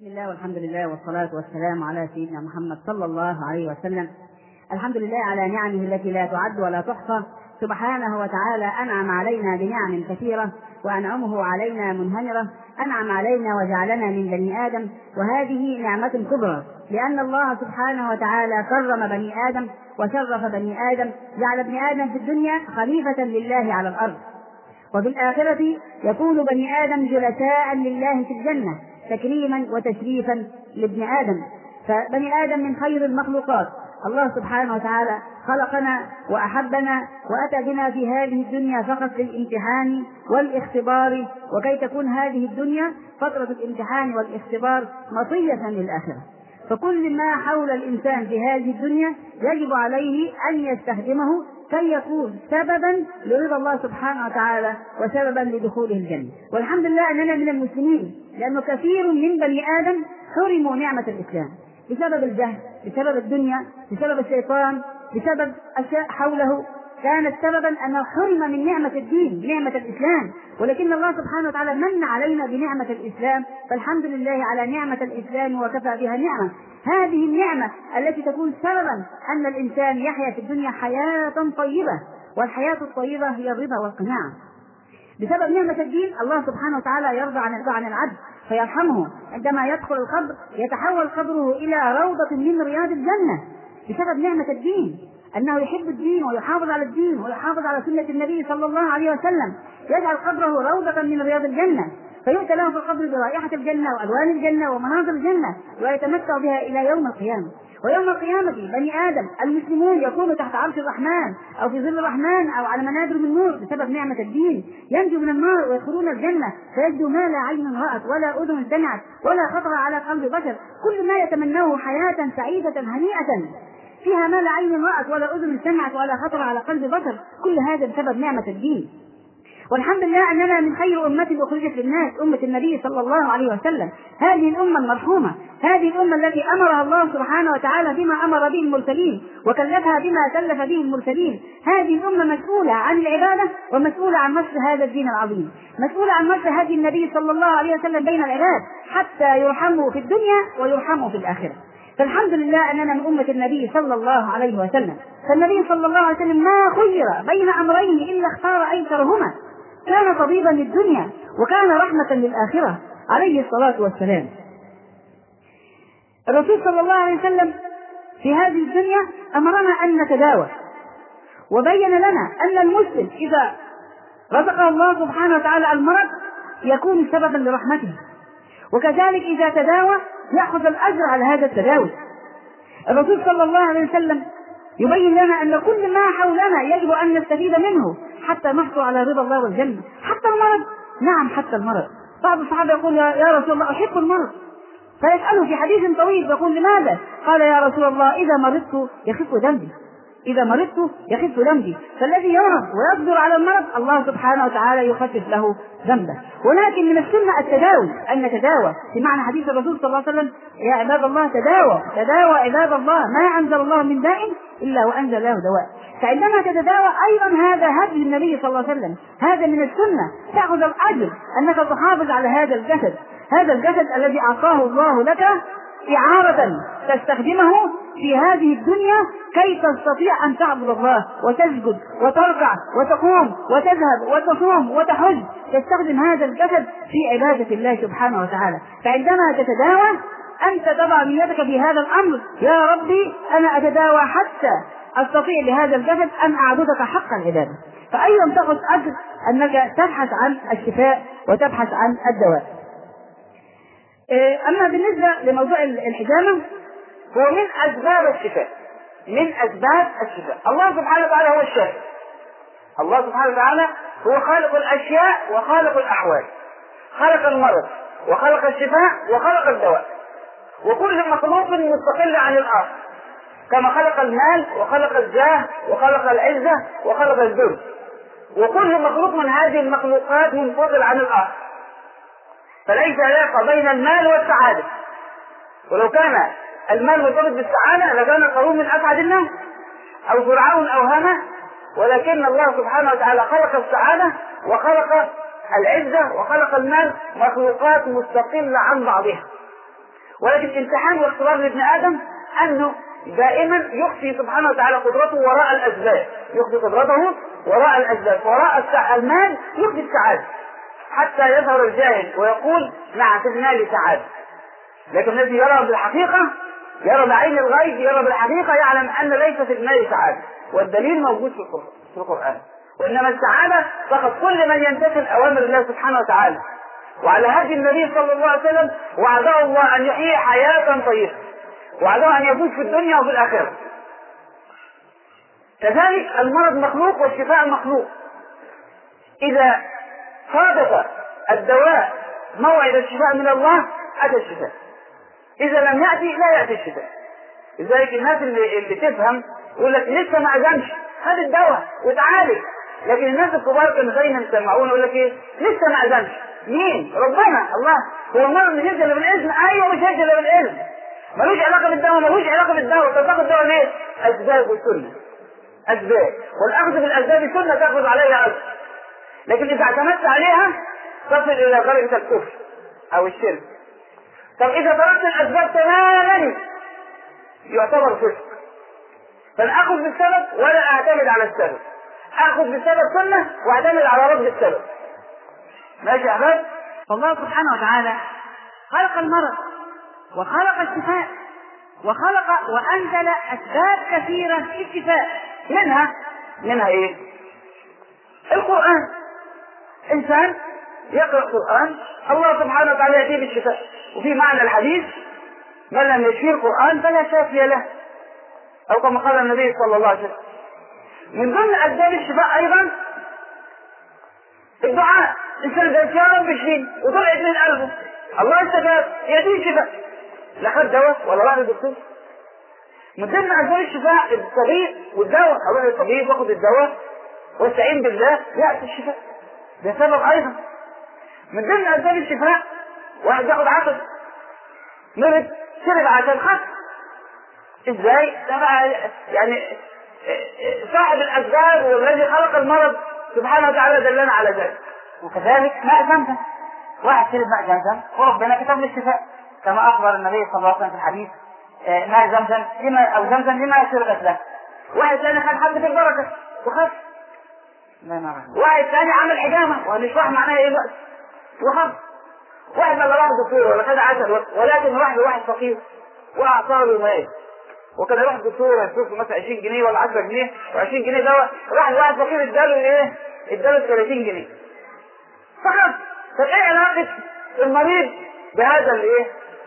بسم الله والحمد لله والصلاة والسلام على سيدنا محمد صلى الله عليه وسلم الحمد لله على نعمه التي لا تعد ولا تحصى سبحانه وتعالى أنعم علينا بنعم كثيرة وأنعمه علينا منهمرة أنعم علينا وجعلنا من بني آدم وهذه نعمة كبرى لأن الله سبحانه وتعالى كرم بني آدم وشرف بني آدم جعل ابن آدم في الدنيا خليفة لله على الأرض وفي الآخرة يكون بني آدم جلساء لله في الجنة تكريما وتشريفا لابن آدم فبني آدم من خير المخلوقات الله سبحانه وتعالى خلقنا وأحبنا وأتى بنا في هذه الدنيا فقط للامتحان والاختبار وكي تكون هذه الدنيا فترة الامتحان والاختبار مطية للآخرة فكل ما حول الإنسان في هذه الدنيا يجب عليه أن يستخدمه كي يكون سببا لرضا الله سبحانه وتعالى وسببا لدخوله الجنة والحمد لله أننا من المسلمين لأنه كثير من بني آدم حرموا نعمة الإسلام بسبب الجهل بسبب الدنيا بسبب الشيطان بسبب أشياء حوله كانت سببا أنه حرم من نعمة الدين نعمة الإسلام ولكن الله سبحانه وتعالى من علينا بنعمة الإسلام فالحمد لله على نعمة الإسلام وكفى بها نعمة هذه النعمة التي تكون سببا أن الإنسان يحيا في الدنيا حياة طيبة والحياة الطيبة هي الرضا والقناعة بسبب نعمة الدين الله سبحانه وتعالى يرضى عن يرضى عن العبد فيرحمه عندما يدخل القبر يتحول قبره إلى روضة من رياض الجنة بسبب نعمة الدين أنه يحب الدين ويحافظ على الدين ويحافظ على سنة النبي صلى الله عليه وسلم يجعل قبره روضة من رياض الجنة فيؤتى له في القبر برائحة الجنة وألوان الجنة ومناظر الجنة ويتمتع بها إلى يوم القيامة ويوم القيامة بني آدم المسلمون يكونوا تحت عرش الرحمن أو في ظل الرحمن أو على منابر من نور بسبب نعمة الدين ينجو من النار ويدخلون الجنة فيجدوا ما لا عين رأت ولا أذن سمعت ولا خطر على قلب بشر كل ما يتمنوه حياة سعيدة هنيئة فيها ما لا عين رأت ولا أذن سمعت ولا خطر على قلب بشر كل هذا بسبب نعمة الدين والحمد لله اننا من خير امه اخرجت للناس امه النبي صلى الله عليه وسلم هذه الامه المرحومه هذه الامه التي امرها الله سبحانه وتعالى بما امر به المرسلين وكلفها بما كلف به المرسلين هذه الامه مسؤوله عن العباده ومسؤوله عن نصر هذا الدين العظيم مسؤوله عن نصر هدي النبي صلى الله عليه وسلم بين العباد حتى يرحموا في الدنيا ويرحموا في الاخره فالحمد لله اننا من امه النبي صلى الله عليه وسلم فالنبي صلى الله عليه وسلم ما خير بين امرين الا اختار ايسرهما كان طبيبا للدنيا وكان رحمة للآخرة عليه الصلاة والسلام الرسول صلى الله عليه وسلم في هذه الدنيا أمرنا أن نتداوى وبين لنا أن المسلم إذا رزقه الله سبحانه وتعالى المرض يكون سببا لرحمته وكذلك إذا تداوى يأخذ الأجر على هذا التداوي الرسول صلى الله عليه وسلم يبين لنا أن كل ما حولنا يجب أن نستفيد منه حتى نحصل على رضا الله والجنة حتى المرض نعم حتى المرض بعض الصحابة يقول يا رسول الله أحب المرض فيسأله في حديث طويل يقول لماذا؟ قال يا رسول الله إذا مرضت يخف ذنبي إذا مرضت يخف ذنبي فالذي يمرض ويقدر على المرض الله سبحانه وتعالى يخفف له ذنبه ولكن من السنة التداوي أن نتداوى بمعنى حديث الرسول صلى الله عليه وسلم يا عباد الله تداوى تداوى عباد الله ما أنزل الله من داء إلا وأنزل له دواء فعندما تتداوى أيضا هذا هدي النبي صلى الله عليه وسلم هذا من السنة تأخذ الأجر أنك تحافظ على هذا الجسد هذا الجسد الذي أعطاه الله لك إعارة تستخدمه في هذه الدنيا كي تستطيع أن تعبد الله وتسجد وتركع وتقوم وتذهب وتصوم وتحج تستخدم هذا الجسد في عبادة الله سبحانه وتعالى فعندما تتداوى أنت تضع نيتك في هذا الأمر يا ربي أنا أتداوى حتى أستطيع بهذا الجسد أن أعبدك حق العبادة فأيضا تأخذ أجر أنك تبحث عن الشفاء وتبحث عن الدواء أما بالنسبة لموضوع الحجامة هو من أسباب الشفاء من أسباب الشفاء الله سبحانه وتعالى هو الشافي الله سبحانه وتعالى هو خالق الأشياء وخالق الأحوال خلق المرض وخلق الشفاء وخلق الدواء وكل مخلوق مستقل عن الآخر كما خلق المال وخلق الجاه وخلق العزة وخلق الذل وكل مخلوق من هذه المخلوقات منفصل عن الآخر فليس علاقة بين المال والسعادة ولو كان المال مرتبط بالسعادة لكان قارون من أسعد الناس أو فرعون أو هامان ولكن الله سبحانه وتعالى خلق السعادة وخلق العزة وخلق المال مخلوقات مستقلة عن بعضها ولكن امتحان واختبار لابن ادم انه دائما يخفي سبحانه وتعالى قدرته وراء الاسباب يخفي قدرته وراء الاسباب وراء المال يخفي السعاده حتى يظهر الجاهل ويقول نعم في المال سعاده لكن الذي يرى بالحقيقه يرى بعين الغيب يرى بالحقيقه يعلم ان ليس في المال سعاده والدليل موجود في القران وانما السعاده فقط كل من يمتثل اوامر الله سبحانه وتعالى وعلى هدي النبي صلى الله عليه وسلم وعده الله ان يحيي حياه طيبه وعده ان يفوز في الدنيا وفي الاخره كذلك المرض مخلوق والشفاء مخلوق اذا صادف الدواء موعد الشفاء من الله اتى الشفاء اذا لم ياتي لا ياتي الشفاء لذلك الناس اللي, اللي تفهم يقول لك لسه ما اذنش هات الدواء وتعالج لكن الناس الكبار كانوا دايما يسمعون يقول لك ايه لسه ما اذنش مين ربنا الله هو المرض مش يجي بالاذن ايوه مش يجي بالاذن ملوش علاقه بالدواء ملوش علاقه بالدواء طب تاخد دواء ليه؟ اسباب والسنه اسباب والاخذ بالاسباب سنه تاخذ عليها اجر لكن اذا اعتمدت عليها تصل الى درجه الكفر او الشرك طب اذا تركت الاسباب تماما يعتبر فسق فالاخذ بالسبب ولا اعتمد على السبب اخذ بالسبب سنه واعتمد على رد السبب ماشي يا احباب فالله سبحانه وتعالى خلق المرض وخلق الشفاء وخلق وانزل اسباب كثيره في الشفاء منها منها ايه؟ القران انسان يقرا القران الله سبحانه وتعالى ياتيه بالشفاء وفي معنى الحديث من لم يشفي القران فلا شافي له او كما قال النبي صلى الله عليه وسلم من ضمن اسباب الشفاء ايضا الدعاء الانسان قال يا رب اشفيني وطلعت من قلبه الله استجاب ياتيه الشفاء لا خد دواء ولا راح للدكتور من ضمن اسباب الشفاء الطبيب والدواء اروح للطبيب واخد الدواء واستعين بالله ياتي الشفاء ده سبب ايضا من ضمن اسباب الشفاء واحد ياخد عسل مرض شرب عسل خف ازاي؟ ده بقى يعني صاحب الاسباب والذي خلق المرض سبحانه وتعالى دلنا على ذلك وكذلك ماء زمزم واحد شرب ماء زمزم وربنا كتب له الشفاء كما اخبر النبي صلى الله عليه وسلم في الحديث ماء زمزم لما او زمزم لما شربت له واحد ثاني خد حد في البركه وخف واحد ثاني عمل حجامه وهنشرح معناها ايه بقى وخف واحد ما راح دكتور ولا خد عسل ولكن راح لواحد فقير واعطاه له ماء وكان يروح الدكتور يشوف مثلا 20 جنيه ولا 10 جنيه و20 جنيه دواء راح لواحد فقير اداله ايه؟ اداله 30 جنيه فقط طب ايه علاقه المريض بهذا الايه؟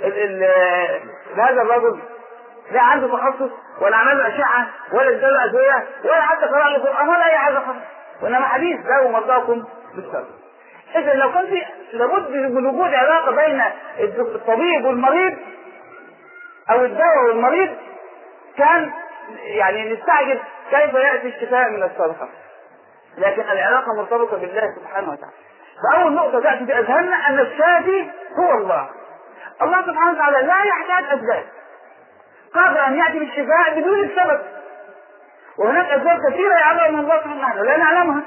بهذا الرجل لا عنده تخصص ولا عمل له اشعه ولا اداله ادويه ولا حتى قرا له قران ولا اي حاجه خالص وانما حديث داووا مرضاكم بالشر اذا لو كان في لابد من وجود علاقه بين الطبيب والمريض او الدواء والمريض كان يعني نستعجب كيف ياتي الشفاء من الصدقه لكن العلاقه مرتبطه بالله سبحانه وتعالى فاول نقطه تاتي في اذهاننا ان الشافي هو الله الله سبحانه وتعالى لا يحتاج اسباب قادر ان ياتي بالشفاء بدون السبب وهناك اسباب كثيره يعلمها الله سبحانه وتعالى لا نعلمها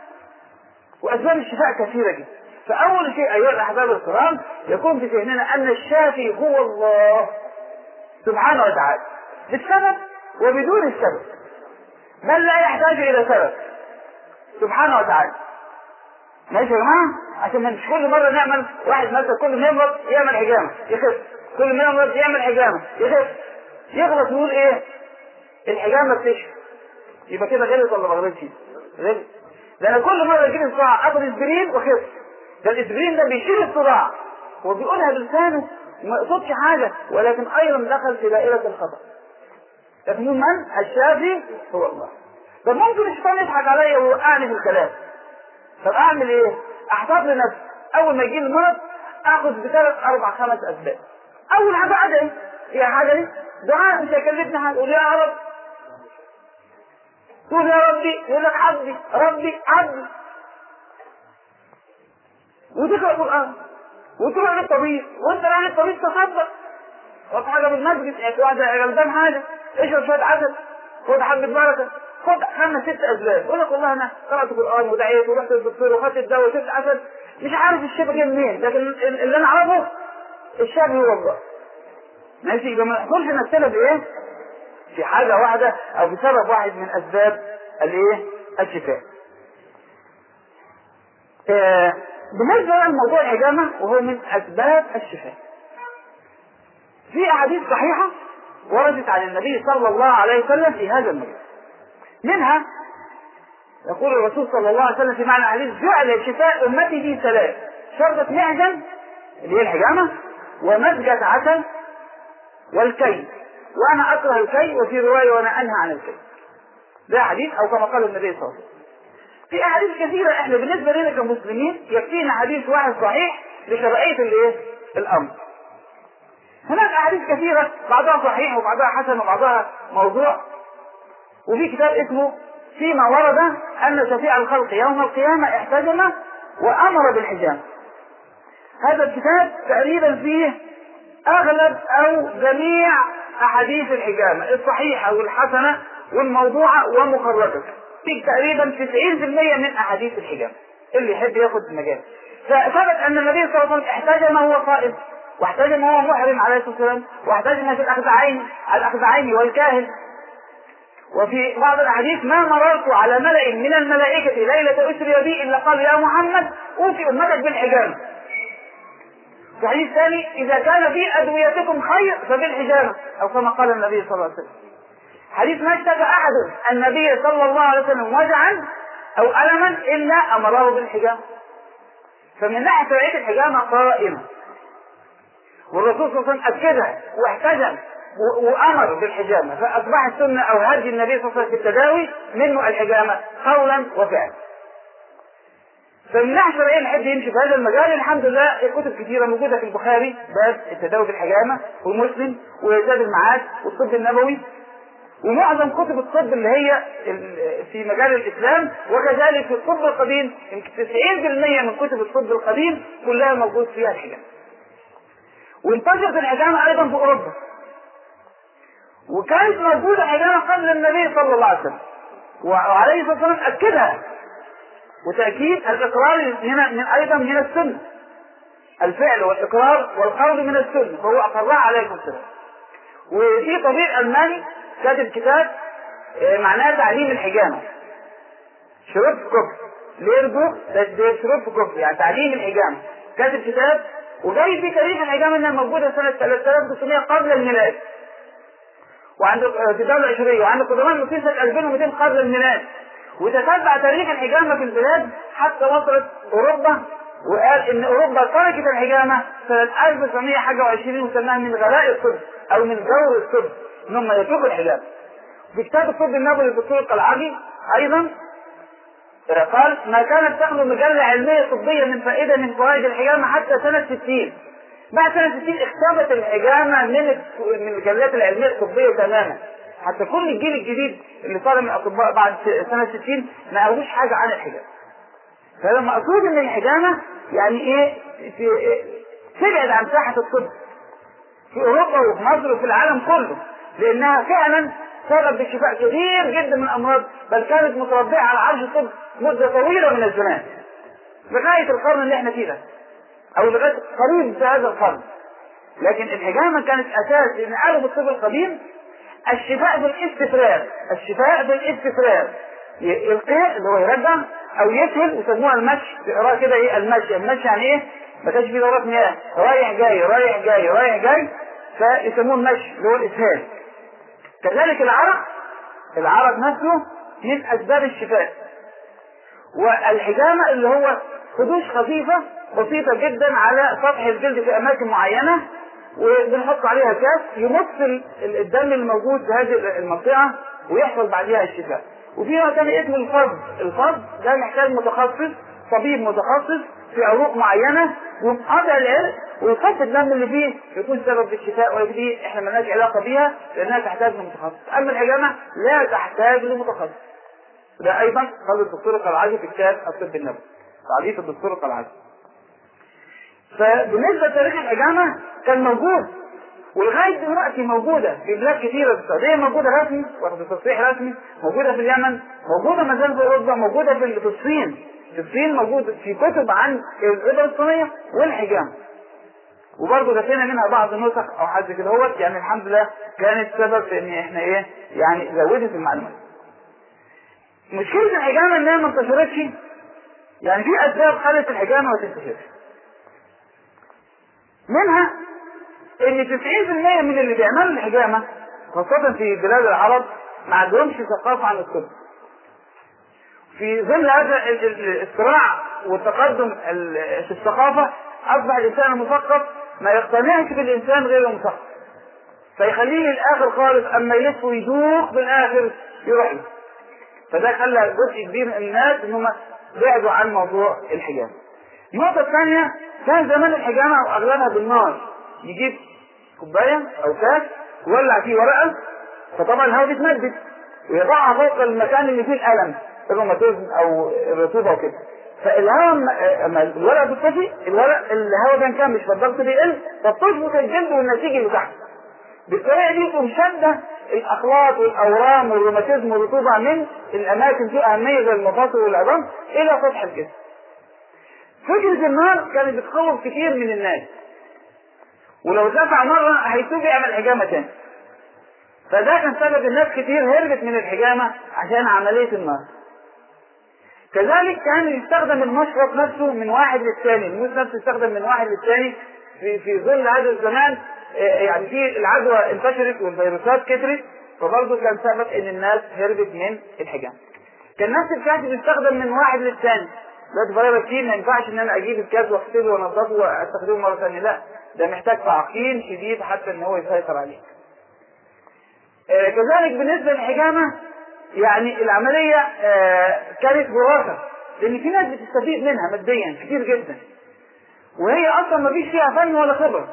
واسباب الشفاء كثيره جدا فاول شيء ايها الاحباب الكرام يكون في ذهننا ان الشافي هو الله سبحانه وتعالى بالسبب وبدون السبب بل لا يحتاج الى سبب سبحانه وتعالى ماشي يا جماعه عشان مش كل مره نعمل واحد مثلا كل ما يمرض يعمل حجامه يخف كل ما يمرض يعمل حجامه يخف يغلط يقول ايه الحجامه بتشفي يبقى كده غلط ولا ما غلطش غلط ده انا كل مره يجيب صداع اخد اسبرين واخف ده الاسبرين ده بيشيل الصداع هو بيقولها بلسانه ما يقصدش حاجه ولكن ايضا دخل في دائره الخطا لكن من الشافي هو الله طب ممكن الشيطان يضحك عليا ويوقعني في الكلام طب اعمل ايه؟ احتاط لنفسي اول ما يجيني المرض اخذ بثلاث اربع خمس اسباب اول حاجه ادعي هي حاجه دي دعاء مش هيكلفني حاجه قول يا رب تقول يا ربي يقول لك عبدي ربي عبدي وتقرا قران وتروح للطبيب وانت رايح للطبيب تصدق خد حاجه من المسجد واحد غلبان حاجه اشرب شويه عسل خد حبه بركه خد خمس ست اسباب يقول لك والله انا قرات قران ودعيت ورحت للدكتور وخدت الدواء وشفت عسل مش عارف الشفا جه منين لكن اللي انا اعرفه الشافي هو الله ماشي يبقى ما نحصلش نفسنا بايه؟ في حاجه واحده او بسبب واحد من اسباب الايه؟ الشفاء. آه بالنسبه لموضوع الحجامه وهو من اسباب الشفاء. في احاديث صحيحه وردت عن النبي صلى الله عليه وسلم في هذا المجال. منها يقول الرسول صلى الله عليه وسلم في معنى الحديث جعل شفاء امتي في ثلاث شربة معدن اللي هي الحجامة ومزجة عسل والكي وانا اكره الكي وفي رواية وانا انهى عن الكي ده حديث او كما قال النبي صلى الله عليه وسلم في احاديث كثيرة احنا بالنسبة لنا كمسلمين يكفينا حديث واحد صحيح لشرعية الايه؟ الامر هناك احاديث كثيرة بعضها صحيح وبعضها حسن وبعضها موضوع وفي كتاب اسمه فيما ورد أن شفيع الخلق يوم القيامة احتجم وأمر بالحجام هذا الكتاب تقريبا فيه أغلب أو جميع أحاديث الحجامة الصحيحة والحسنة والموضوعة ومخرجة في تقريبا 90% من أحاديث الحجامة اللي يحب ياخد المجال فثبت أن النبي صلى الله عليه وسلم احتجم وهو صائم واحتجم وهو محرم عليه الصلاة والسلام واحتجم في الأخذعين الأخذعين والكاهن وفي بعض الاحاديث ما مررت على ملأ من الملائكة ليلة أسري بي إلا قال يا محمد أوفي أمتك بالحجامة. في حديث ثاني إذا كان في أدويتكم خير فبالحجامة أو كما قال النبي صلى الله عليه وسلم. حديث ما اشتكى أحد النبي صلى الله عليه وسلم وجعا أو ألما إلا أمره بالحجامة. فمن ناحية شرعية الحجامة قائمة. والرسول صلى الله عليه وسلم أكدها واحتجم وامر بالحجامه فاصبحت سنه او هدي النبي صلى الله عليه وسلم في التداوي منه الحجامه قولا وفعلا. فمن ناحيه شرعيه نحب يمشي في هذا المجال الحمد لله كتب كثيره موجوده في البخاري باب التداوي بالحجامه ومسلم وزاد المعاد والطب النبوي ومعظم كتب الطب اللي هي في مجال الاسلام وكذلك في الطب القديم يمكن 90% من كتب الطب القديم كلها موجود فيها الحجامه. وانتشرت الحجامه ايضا في اوروبا وكانت موجودة حجامة قبل النبي صلى الله عليه وسلم وعليه الصلاة والسلام أكدها وتأكيد الإقرار هنا من أيضا من السنة الفعل والإقرار والقول من السنة فهو أقرها عليه الصلاة والسلام وفي طبيب ألماني كاتب كتاب معناه تعليم الحجامة شروط كفر ليرجو شروط كفر يعني تعليم الحجامة كاتب كتاب وجاي في تاريخ الحجامة انها موجودة سنة 3900 قبل الميلاد وعند في الدولة العشرية وعند قدماء المسلمين سنة 2200 قبل الميلاد وتتبع تاريخ الحجامة في البلاد حتى وصلت أوروبا وقال إن أوروبا تركت الحجامة سنة 1900 حاجة وعشرين وسماها من غلاء الطب أو من جور الطب إن هم يتركوا الحجامة. في كتاب الطب النبوي للدكتور القلعجي أيضا قال ما كانت تخلو مجلة علمية طبية من فائدة من فوائد الحجامة حتى سنة 60 بعد سنة 60 اختفت الحجامة من من المجلات العلمية الطبية تماما حتى كل الجيل الجديد اللي طالع من الأطباء بعد سنة 60 ما قالوش حاجة عن الحجامة فلما مقصود ان الحجامة يعني ايه في إيه تبعد عن ساحة الطب في اوروبا وفي مصر وفي العالم كله لانها فعلا سبب بشفاء كثير جدا من الامراض بل كانت متربعة على عرش الطب مدة طويلة من الزمان لغاية القرن اللي احنا فيه ده او لغايه قريب في هذا القرن لكن الحجامه كانت اساس ان قالوا بالطب القديم الشفاء بالاستفراغ الشفاء بالاستفراغ يلقيها اللي هو يرجع او يسهل ويسموها المشي تقراها كده ايه المشي المشي يعني ايه ما كانش فيه دورات مياه رايح جاي رايح جاي رايح جاي فيسموه المشي اللي هو الاسهال كذلك العرق العرق نفسه من اسباب الشفاء والحجامه اللي هو خدوش خفيفه بسيطة جدا على سطح الجلد في أماكن معينة وبنحط عليها كاس يمثل الدم الموجود في هذه المنطقة ويحصل بعدها الشفاء. وفي نوع ثاني اسمه الفض، الفض ده محتاج متخصص طبيب متخصص في عروق معينة ومقاطع العرق ويخف الدم اللي فيه يكون سبب في الشفاء ودي احنا مالناش علاقة بيها لأنها تحتاج لمتخصص، أما الحجامة لا تحتاج لمتخصص. ده أيضا قال الدكتور القلعجي في كتاب الطب النبوي. تعليق الدكتور القلعجي. فبالنسبة لتاريخ الحجامة كان موجود ولغاية دلوقتي موجودة في بلاد كثيرة في السعودية موجودة رسمي واخد تصريح رسمي موجودة في اليمن موجودة ما زال في أوروبا موجودة في الصين في الصين موجود في كتب عن الإبرة الصينية والحجامة وبرضه لقينا منها بعض النسخ او حاجه كده هوت يعني الحمد لله كانت سبب في ان احنا ايه يعني زودت المعلومات. مشكله الحجامه انها ما انتشرتش يعني في اسباب خلت الحجامه ما تنتشرش. منها ان 90% من اللي بيعملوا الحجامه خاصه في بلاد العرب ما عندهمش ثقافه عن الطب. في ظل هذا ال- ال- الصراع والتقدم ال- في الثقافة أصبح الإنسان المثقف ما يقتنعش بالإنسان غير المثقف فيخليه للآخر خالص أما يلف ويدوخ بالآخر يروح له فده خلى جزء كبير من الناس إن هم بعدوا عن موضوع الحجامة. النقطة الثانية كان زمان الحجامة أغلبها بالنار يجيب كوباية أو كاس يولع فيه ورقة فطبعا الهواء بيتمدد ويضعها فوق المكان اللي فيه الألم الروماتيزم او الرطوبه وكده فالهواء اما الورق بيتطفي الورق الهواء بينكمش فالضغط بيقل فبتظبط الجلد والنسيج اللي تحت بالطريقه دي تقوم شاده الاخلاط والاورام والروماتيزم والرطوبه من الاماكن ذو اهميه زي المفاصل والعظام الى سطح الجسم. فكره النار كانت بتخوف كتير من الناس. ولو اتدفع مره هيسوق يعمل حجامه تاني. فده كان سبب الناس كتير هربت من الحجامه عشان عمليه النار. كذلك كان يستخدم المشرط نفسه من واحد للثاني الموس نفسه يستخدم من واحد للثاني في في ظل هذا الزمان آه، يعني في العدوى انتشرت والفيروسات كترت فبرضه كان سبب ان الناس هربت من الحجام. كان نفس الكاس بيستخدم من واحد للثاني دلوقتي فراغ كتير ما ينفعش ان انا اجيب الكاس واغسله وانضفه واستخدمه مره ثانيه لا ده محتاج تعقيم شديد حتى ان هو يسيطر عليه. آه، كذلك بالنسبه للحجامه يعني العملية آه، كانت وراثة لأن في ناس بتستفيد منها ماديا كتير جدا وهي أصلا ما فيش فيها فن ولا خبرة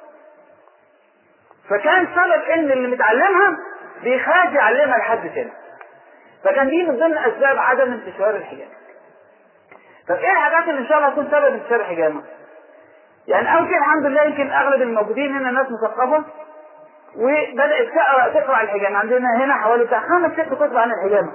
فكان سبب إن اللي متعلمها بيخاف يعلمها لحد تاني فكان دي من ضمن أسباب عدم انتشار الحجامة طب إيه الحاجات اللي إن شاء الله تكون سبب انتشار الحجامة؟ يعني أول شيء الحمد لله يمكن أغلب الموجودين هنا ناس مثقفة وبدأت تقرأ تقرأ الحجامة عندنا هنا حوالي بتاع خمس ست كتب عن الحجامة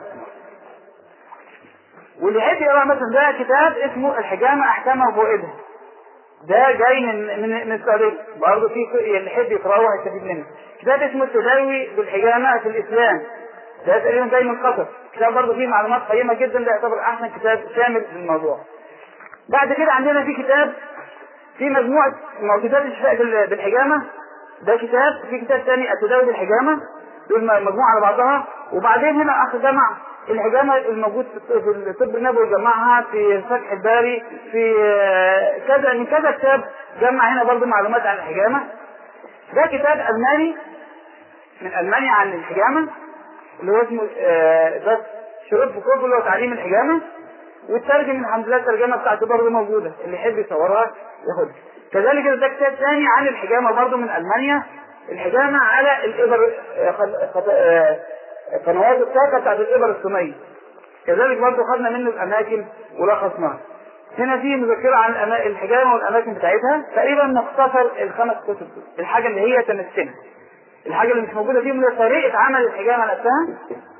واللي يحب يقرأ مثلا ده كتاب اسمه الحجامة أحكامها وفوائدها ده جاي من من من السعودية برضه في اللي يحب يقرأه هيستفيد منه كتاب اسمه التداوي بالحجامة في الإسلام ده تقريبا جاي من قطر كتاب برضه فيه معلومات قيمة جدا ده يعتبر أحسن كتاب شامل للموضوع بعد كده عندنا في كتاب في مجموعة موجودات الشفاء بال- بالحجامة ده كتاب في كتاب ثاني التداوي بالحجامة دول مجموعة على بعضها وبعدين هنا أخ جمع الحجامة الموجود في الط- في الطب النبوي جمعها في فتح الباري في آه، كذا من كذا كتاب جمع هنا برضو معلومات عن الحجامة ده كتاب ألماني من ألمانيا عن الحجامة اللي هو اسمه آه، ده شروط فوكوب اللي هو تعليم الحجامة والترجم الحمد لله الترجمة بتاعته برضه موجودة اللي يحب يصورها ياخدها كذلك ده كتاب ثاني عن الحجامة برضه من ألمانيا الحجامة على الإبر آه، خد- خد- آه، قنوات الطاقة بتاعت الإبر السمية كذلك برضه خدنا منه الأماكن ولخصناها هنا في مذكرة عن الأما- الحجامة والأماكن بتاعتها تقريبا مختصر الخمس كتب دول. الحاجة اللي هي تمثلها الحاجة اللي مش موجودة فيهم هي طريقة عمل الحجامة نفسها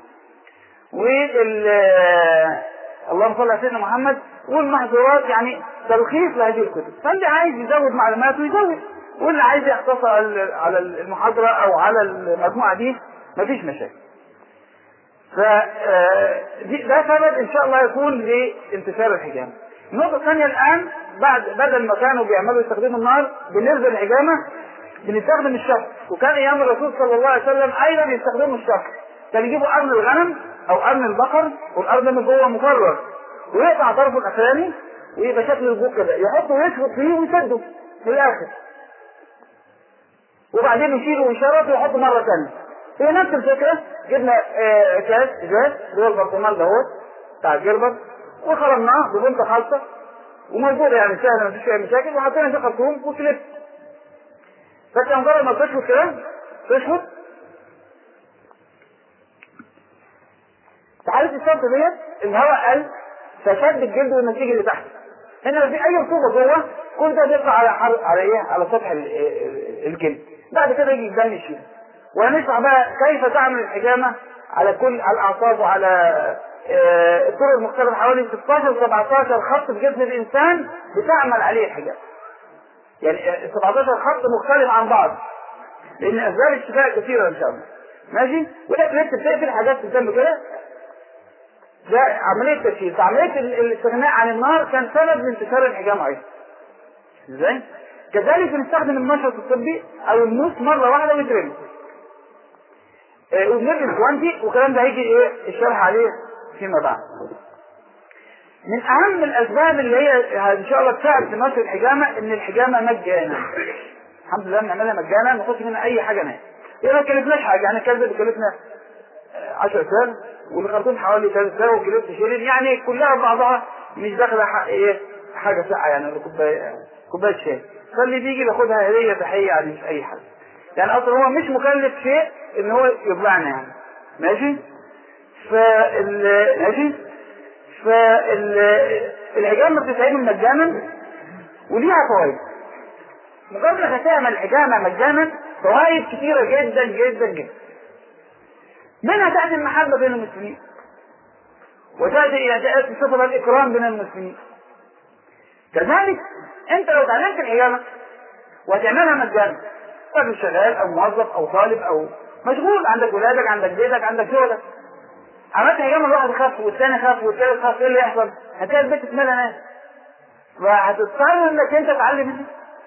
وال اللهم صل على سيدنا محمد والمحظورات يعني تلخيص لهذه الكتب فاللي عايز يزود معلوماته يزود واللي عايز يقتصر على على المحاضرة أو على المجموعة دي مفيش مشاكل ف آه، دي- ده سبب ان شاء الله يكون لانتشار الحجامه. النقطة الثانية الآن بعد بدل ما كانوا بيعملوا يستخدموا النار بالنسبة للحجامة بنستخدم الشفط وكان أيام الرسول صلى الله عليه وسلم أيضا يستخدموا الشفط كان يجيبوا قرن الغنم أو قرن البقر والقرن من جوه مكرر ويقطع طرفه الأخراني ويبقى شكل البوق كده يحطه ويشفط فيه ويسده في الآخر وبعدين يشيله ويشرط ويحطه مرة ثانية هي نفس الفكرة جبنا آه، كاس ازاز اللي هو البرطمان دهوت بتاع الجربر وخرمناه ببنطة خالصة وموجودة يعني سهلة مفيش فيها مشاكل وحطينا فيه خرطوم وكليب فانت مجرد ما تشفط كده تشفط في حالة الشفط ديت الهواء قل فشد الجلد والنسيج اللي تحت هنا لو في اي رطوبة جوه كل ده بيطلع على حر... على ايه على سطح ال- ال- الجلد بعد كده يجي الدم يشيل وهنشرح بقى كيف تعمل الحجامة على كل على الاعصاب وعلى آه، الطرق المختلفة حوالي 16 17 خط في جسم الانسان بتعمل عليه الحجامة يعني ال 17 خط مختلف عن بعض لان اسباب الشفاء كثيره ان شاء الله ماشي ولكن انت بتقفل حاجات في الدم كده ده عمليه تشخيص عمليه ال- الاستغناء عن النار كان سبب لانتشار الحجامه ايضا ازاي كذلك بنستخدم المشرط الطبي او النص مره واحده ويترمي آه، وبنرمي جوانتي والكلام ده هيجي ايه الشرح عليه فيما بعد من اهم الاسباب اللي هي ان شاء الله تساعد في نشر الحجامه ان الحجامه مجانا الحمد لله بنعملها مجانا ما ناخدش منها اي حاجه نهائي هي ما كلفناش حاجه يعني الكلب بيكلفنا 10 سنين والخرطوم حوالي 3 سنين وكلفت شيرين يعني كلها بعضها مش داخله حق ايه حاجه ساقعه يعني ولا كوبايه كوبايه شاي فاللي بيجي بياخدها هديه تحيه يعني مش اي حاجه يعني اصلا هو مش مكلف شيء ان هو يطلعنا يعني ماشي فال ماشي فالحجامه بتتعمل مجانا وليها فوائد مجرد انك هتعمل حجامه مجانا فوائد كثيره جدا جدا جدا منها تاتي المحبه بين المسلمين وتاتي الى تاتي صفه الاكرام بين المسلمين كذلك انت لو تعلمت الحجامه وهتعملها مجانا راجل شغال او موظف او طالب او مشغول عندك ولادك عندك بيتك عندك شغلك عملت حجامه الواحد خف والثاني خف والثالث خف ايه اللي يحصل؟ هتلاقي البيت اتملى ناس فهتضطر انك انت تعلم منه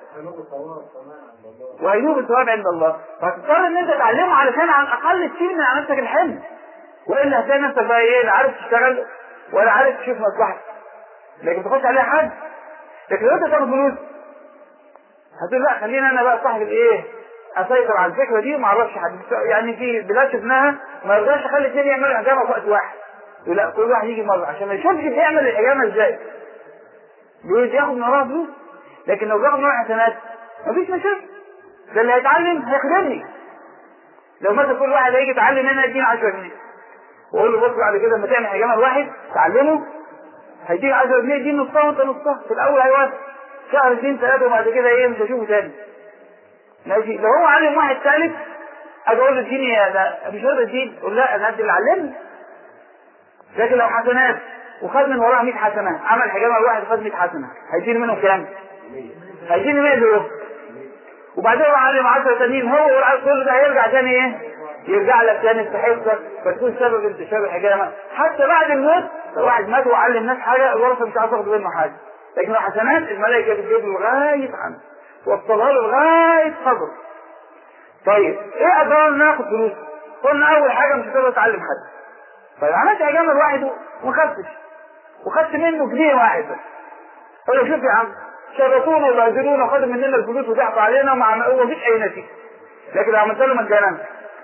وهينوب الثواب عند الله فهتضطر ان انت تعلمه علشان على الاقل تشيل من على نفسك الحمل والا هتلاقي نفسك بقى ايه لا عارف تشتغل ولا عارف تشوف مصلحتك لكن تخش عليها حد لكن لو انت تاخد فلوس هتقول لا خلينا انا بقى صاحب الايه اسيطر على الفكره دي وما اعرفش حد يعني في بلاد شفناها ما يرضاش اخلي اثنين يعملوا حجامه في وقت واحد يقول لا كل واحد يجي مره عشان ما يشوفش بيعمل الحجامه ازاي بيقول ياخد من وراها فلوس لكن لو بياخد من وراها حسنات مفيش مشاكل ده اللي هيتعلم هيخدمني لو مثلا كل واحد هيجي يتعلم هنا يديني 10 جنيه واقول له بص بعد كده لما تعمل حجامه الواحد تعلمه هيديك 10 جنيه يديني نصها وانت نصها في الاول هيوافق شهر اثنين ثلاثه وبعد كده ايه مش هشوفه تاني ماشي لو هو علم واحد ثالث اجي اقول له اديني يا ده مش هو الدين يقول لا انا قد اللي علمني لكن لو حسنات وخد من وراها 100 حسنه عمل حجامه الواحد خد 100 حسنه هيديني منهم كام؟ هيديني 100 دولار وبعدين هو علم 10 تانيين هو والعيال كل ده هيرجع تاني ايه؟ يرجع لك تاني استحقك فتكون سبب انتشار الحجامه حتى بعد الموت لو واحد مات وعلم ناس حاجه الورثه مش عارف ياخد منه حاجه لكن لو حسنات الملائكه بتجيب له لغايه عنه توصلها له لغايه قبره طيب ايه اضرار ان اخد فلوس؟ قلنا اول حاجه مش هتقدر تعلم حد طيب عملت حجامه لوحده وما خدتش وخدت منه جنيه واحد بس قال له شوف يا عم شرطونا وبهدلونا وخدوا مننا الفلوس وضحكوا علينا وما ومفيش اي نتيجه لكن لو عملت له مجانا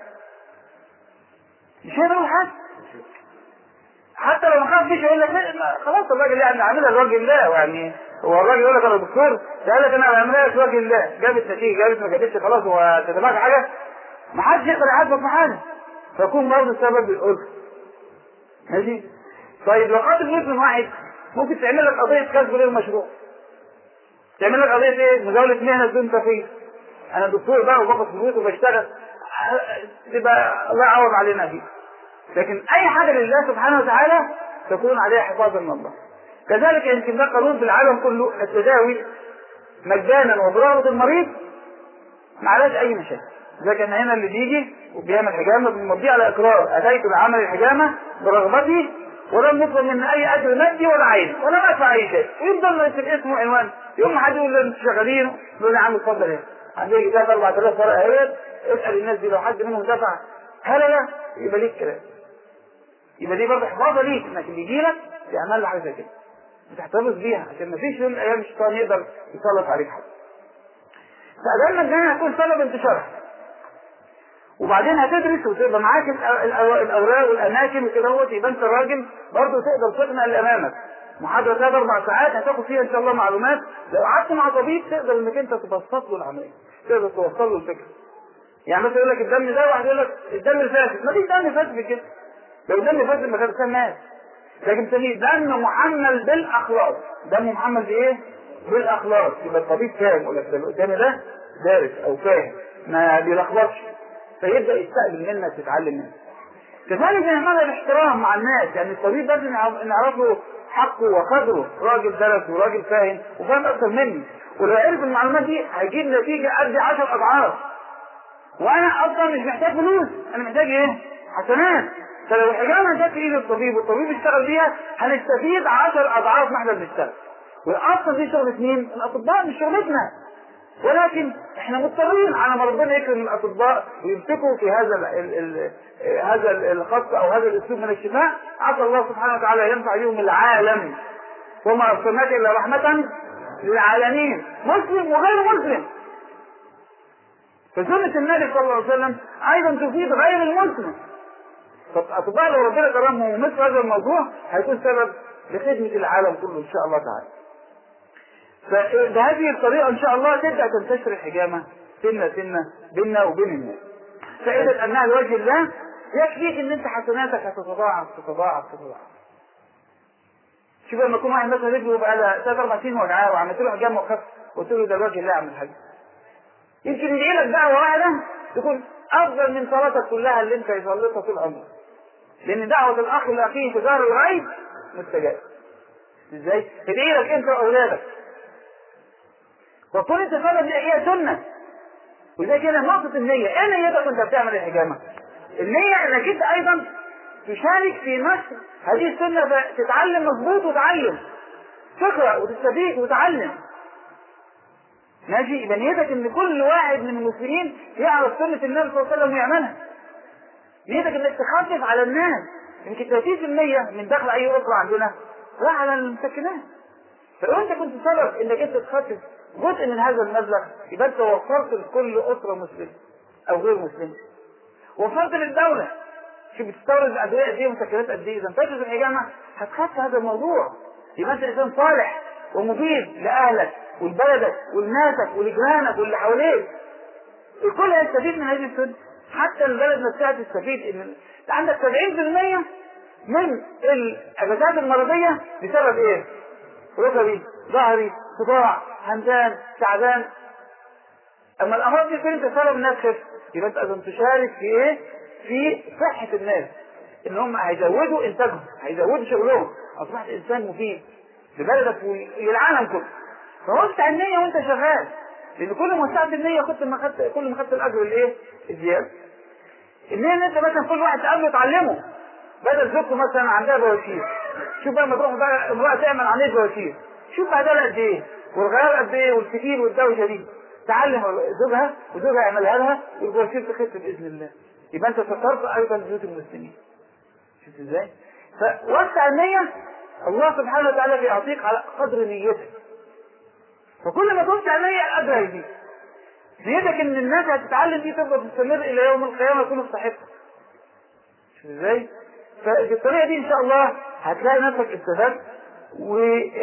مش هيقدر حاجه حتى لو ما خافش يقول لك لا، ما- خلاص الراجل يعني عاملها لوجه الله يعني هو الراجل يقول لك انا دكتور ده قال لك انا بعملها لك لوجه الله جابت نتيجه جابت ما جابتش خلاص هو تتبعك حاجه ما حدش يقدر يحاسبك في حاجه فيكون برضه سبب الألف ماشي طيب لو خدت فلوس من واحد ممكن تعمل لك قضيه كسب غير مشروع تعمل لك قضيه ايه؟ مزاوله مهنه بدون تفيد انا دكتور بقى وباخد فلوس وبشتغل تبقى الله يعوض علينا فيه لكن اي حاجه لله سبحانه وتعالى تكون عليها حفاظا من الله كذلك يمكن ده قانون في العالم كله التداوي مجانا وبرغبه المريض ما عليهاش اي مشاكل لكن هنا اللي بيجي وبيعمل حجامه بنمضيه على اقرار اتيت بعمل الحجامه برغبتي ولم يطلب مني اي اجر مادي ولا عين ولا ادفع اي شيء ويفضل يكتب اسمه وعنوان يوم ما حد يقول له انتوا شغالين يقول له يا عم اتفضل هنا عندي كتاب 4000 ورقه اهي اسال الناس دي لو حد منهم دفع هلا لا يبقى ليك كلام يبقى دي برضه حفاظه ليك انك اللي يجي لك يعمل له حاجه زي كده تحتفظ بيها عشان ما فيش يوم من الايام الشيطان يقدر يسلط عليك حد فأجل مجانا هتكون سبب انتشارها وبعدين هتدرس وتبقى معاك الأ- الأ- الاوراق والاماكن وكده هو يبقى انت راجل برضه تقدر تقنع اللي امامك محاضره ثلاث اربع ساعات هتاخد فيها ان شاء الله معلومات لو قعدت مع طبيب تقدر انك انت تبسط له العمليه تقدر توصل له الفكره يعني مثلا يقول لك الدم ده واحد يقول لك الدم فاسد ما فيش دم فاسد في كده لو الدم فاسد ما كان مات لكن تاني دم محمل بالاخلاق دم محمل بايه؟ بالاخلاق يبقى الطبيب فاهم يقول لك ده اللي قدامي ده دارس او فاهم ما بيلخبطش فيبدا يستقبل منك تتعلم منه كذلك ينبغي الاحترام مع الناس يعني الطبيب لازم نعرف له حقه وقدره راجل درس وراجل فاهم وفاهم اكتر مني ولو عرف المعلومات دي هيجيب نتيجه قد 10 اضعاف وانا اصلا مش محتاج فلوس انا محتاج ايه؟ حسنات فلو الحجامه جت في ايد الطبيب والطبيب اشتغل بيها هنستفيد 10 اضعاف ما احنا بنشتغل والاصل دي شغله مين؟ الاطباء مش شغلتنا ولكن احنا مضطرين على ما ربنا يكرم الاطباء ويمسكوا في هذا ال ال ال هذا الخط او هذا الاسلوب من الشفاء عسى الله سبحانه وتعالى ينفع بهم العالم وما ارسلناك الا رحمه للعالمين مسلم وغير مسلم فسنة النبي صلى الله عليه وسلم أيضا تفيد غير المسلم فالأطباء لو ربنا كرمهم ومثل هذا الموضوع هيكون سبب لخدمة العالم كله إن شاء الله تعالى. فبهذه الطريقة إن شاء الله تبدأ تنتشر الحجامة سنة سنة بيننا وبين الناس. فائدة أنها لوجه الله يكفيك إن أنت حسناتك هتتضاعف تتضاعف تتضاعف. شوف لما يكون واحد مثلا رجله بقى لها ثلاث أربع سنين وجعاه وعملت له حجامة وخف قلت له ده لوجه الله أعمل حاجة. يمكن يدعي لك دعوة واحدة تكون أفضل من صلاتك كلها اللي أنت يصليتها طول عمرك. لأن دعوة الأخ لأخيه في دار الغيب مستجابة. إزاي؟ تدعي لك أنت وأولادك. وكل أنت سبب هي سنة. وزي كده نقطة النية، إيه نيتك وأنت بتعمل الحجامة؟ النية إنك أنت أيضا تشارك في نشر هذه السنة تتعلم مظبوط وتعلم. تقرأ وتستفيد وتعلم. ماشي يبقى نيتك ان كل واحد من المسلمين يعرف سنة النبي صلى الله عليه وسلم ويعملها. نيتك انك تخفف على الناس يمكن 30% من دخل اي اسره عندنا راح على المسكنات. فلو انت كنت سبب انك انت تخفف جزء من هذا المبلغ يبقى انت وفرت لكل اسره مسلمه او غير مسلمه. وفرت للدوله شوف بتستورد ادويه قد ايه مسكنات قد ايه اذا انتجت الحجامه هتخف هذا الموضوع يبقى انت انسان صالح ومفيد لاهلك ولبلدك ولناسك ولجيرانك واللي حواليك الكل هيستفيد من هذه السنه حتى البلد نفسها تستفيد ان عندك 70% من الاجازات المرضيه بسبب ايه؟ ركبي ظهري صداع همدان تعبان اما الامراض دي كل انت سبب الناس خف يبقى انت لازم تشارك في ايه؟ في صحه الناس ان هم هيزودوا انتاجهم هيزودوا شغلهم اصبحت انسان مفيد لبلدك وللعالم كله فوسع النية وانت شغال لان كل ما وسعت النية كنت ما خدت كل ما خدت الاجر الايه؟ الزيادة. النية ان انت مثلا كل واحد تقابله تعلمه بدل زوجته مثلا عندها بواشير شوف بقى لما تروح بقى امرأة تعمل عملية بواشير شوف بهدلها قد ايه والغيار قد ايه والكتير والدوشة دي تعلم زوجها وزوجها يعملها لها والبواشير تخف باذن الله يبقى انت سترت ايضا بيوت المسلمين شفت ازاي؟ فوسع النية الله سبحانه وتعالى بيعطيك على قدر نيتك فكل ما توسع النية الأجر هيزيد نيتك إن الناس هتتعلم دي تفضل تستمر إلى يوم القيامة يكونوا صاحبها شوف إزاي؟ فبالطريقة دي إن شاء الله هتلاقي نفسك استفدت و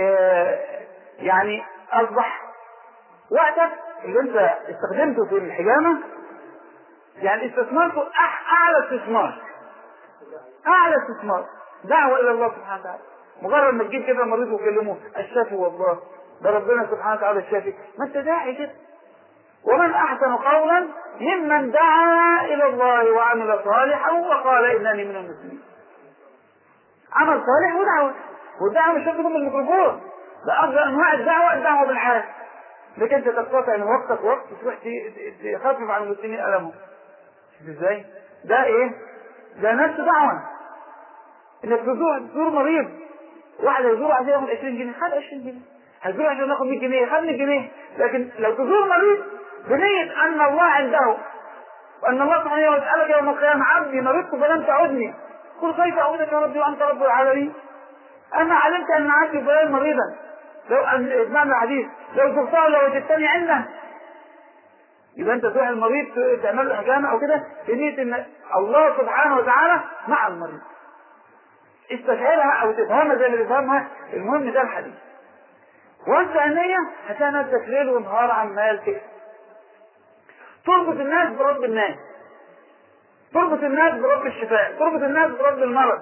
يعني أصبح وقتك اللي أنت استخدمته في الحجامة يعني استثمارته أعلى استثمار أعلى استثمار دعوة إلى الله سبحانه وتعالى مجرد ما تجيب كده مريض وتكلمه الشافي والله ده ربنا سبحانه وتعالى الشافي ما انت داعي كده ومن احسن قولا ممن دعا الى الله وعمل صالحا وقال انني من المسلمين عمل صالح ودعوه والدعوه مش شرط تكون بالميكروفون ده افضل انواع الدعوه الدعوه بالحال لكن انت تستطيع ان وقتك وقت تروح تخفف عن المسلمين المهم شوف ازاي ده ايه ده نفس دعوه انك تزور تزور مريض واحد يزور عشان ياخد 20 جنيه خد 20 جنيه هتزور عشان ناخد 100 جنيه خد 100 جنيه لكن لو تزور مريض بنية أن الله عنده وأن الله سبحانه وتعالى يوم القيامة عبدي مرضت فلم تعدني قل كيف أعودك يا ربي وأنت رب العالمين أما علمت أن عبدي فلان مريضا لو اسمعنا الحديث لو زرته لوجدتني عنده يبقى انت تروح المريض تعمل له حجامه او كده بنيه ان الله سبحانه وتعالى مع المريض استشعرها او تفهمها زي ما بيفهمها المهم ده الحديث وانت النية هتلاقي نفسك ليل ونهار عمال تكسب تربط الناس برب الناس تربط الناس برب الشفاء تربط الناس برب المرض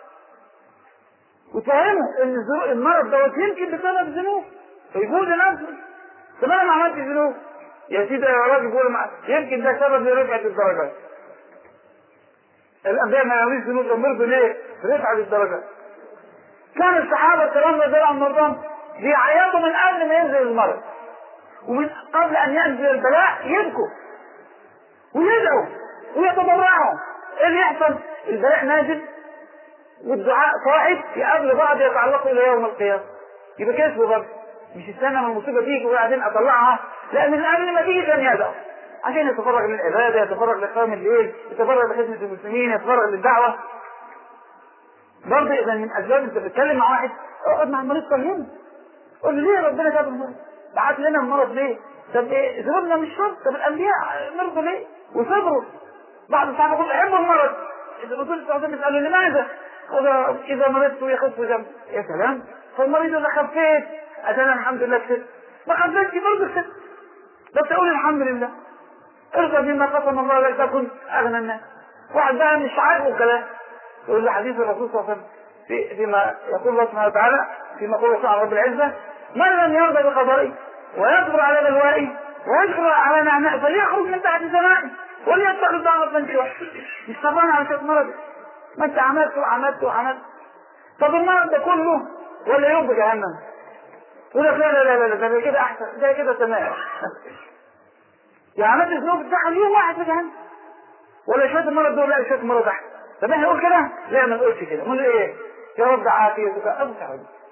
وتفهموا ان المرض دوت يمكن بسبب ذنوب فيقول لنفسه طب انا ما عملتش ذنوب يا سيدي يا راجل بيقول يمكن ده سبب لرفعة الدرجات الانبياء ما يعملوش ذنوب امروا ليه؟ رفعة الدرجات كان الصحابة الكرام رضي الله عنهم وارضاهم بيعيطوا من قبل ما ينزل المرض ومن قبل أن ينزل البلاء يبكوا ويدعوا ويتضرعوا ايه اللي يحصل؟ البلاء نازل والدعاء صاعد يقابل بعض يتعلقوا الى يوم القيامه يبقى كسبوا برضه مش استنى ما المصيبه تيجي وبعدين اطلعها لا من قبل ما تيجي كان يدعو عشان يتفرغ للعباده يتفرغ لقيام الليل يتفرغ لخدمه المسلمين يتفرغ للدعوه برضه اذا من اسباب انت بتتكلم مع واحد اقعد مع المريض فهمه قول له ليه ربنا جاب المرض؟ بعت لنا المرض ليه؟ طب ايه ذنوبنا مش شرط طب الانبياء مرضوا ليه؟ وصبروا بعض الصحابه يقول احبوا المرض الرسول صلى الله عليه وسلم يساله لماذا؟ قال اذا مرضت يخف ذنب يا سلام فالمريض اذا خفيت انا الحمد لله كسبت ما خفيتش برضه كسبت بس تقول الحمد لله ارضى بما قسم الله لك تكن اغنى الناس واحد بقى مش عاجبه الكلام يقول له حديث الرسول صلى الله عليه وسلم في فيما يقول الله سبحانه وتعالى فيما يقول عن رب العزه من لم يرضى بقضائي ويصبر على بلوائي ويشكر على نعمائي فليخرج من تحت سمائي وليتخذ دعوة من سواه مش صبران على شيء مرض ما انت عملت وعملت وعملت طب المرض ده كله ولا يوم بجهنم يقول لك لا لا لا لا ده كده احسن ده كده تمام يعني عملت ذنوب تدخل يوم واحد في جهنم ولا شويه المرض دول لا شويه المرض احسن طب احنا نقول كده؟ لا ما نقولش كده نقول ايه؟ يا رب عافيتك اوسع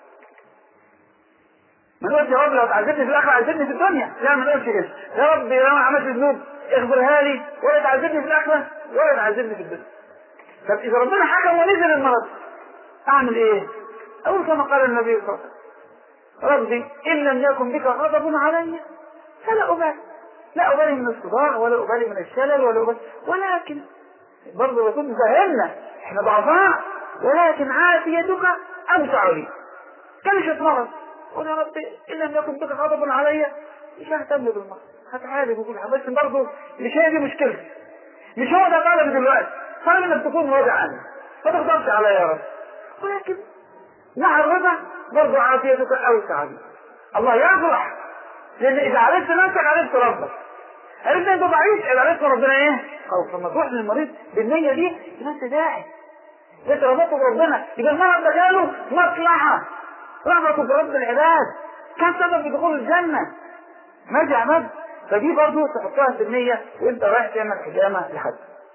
ما نقولش يا رب لو تعذبني في الاخره عذبني في الدنيا لا ما نقولش كده يا رب لو انا عملت ذنوب اغفرها لي ولا تعذبني في الاخره ولا تعذبني في الدنيا طب اذا ربنا حكم ونزل المرض اعمل ايه؟ اقول كما قال النبي صلى الله عليه وسلم ربي ان لم يكن بك غضب علي فلا ابالي لا ابالي من الصداع ولا ابالي من الشلل ولا ابالي ولكن برضه الرسول فهمنا احنا ضعفاء ولكن عافيتك اوسع لي كمشة مرض قول يا رب ان لم يكن بك غضب علي مش ههتم بالمرض هتعالج وكل حاجه بس برضه مش هي دي مشكلتي مش هو ده طالب دلوقتي طالب انك تكون راضي عني ما تغضبش عليا يا رب ولكن مع الرضا برضه عافيتك اوسع لي الله يفرح لان اذا عرفت نفسك عرفت ربك عرفت انت ضعيف اذا عرفت ربنا ايه؟ خوف لما تروح للمريض بالنية دي يبقى انت داعي انت ربطت بربنا يبقى المرض ده جاله مصلحة رحمة برب العباد كان سبب في دخول الجنة ماشي يا عماد فدي برضه تحطها في النية وانت رايح تعمل حجامة لحد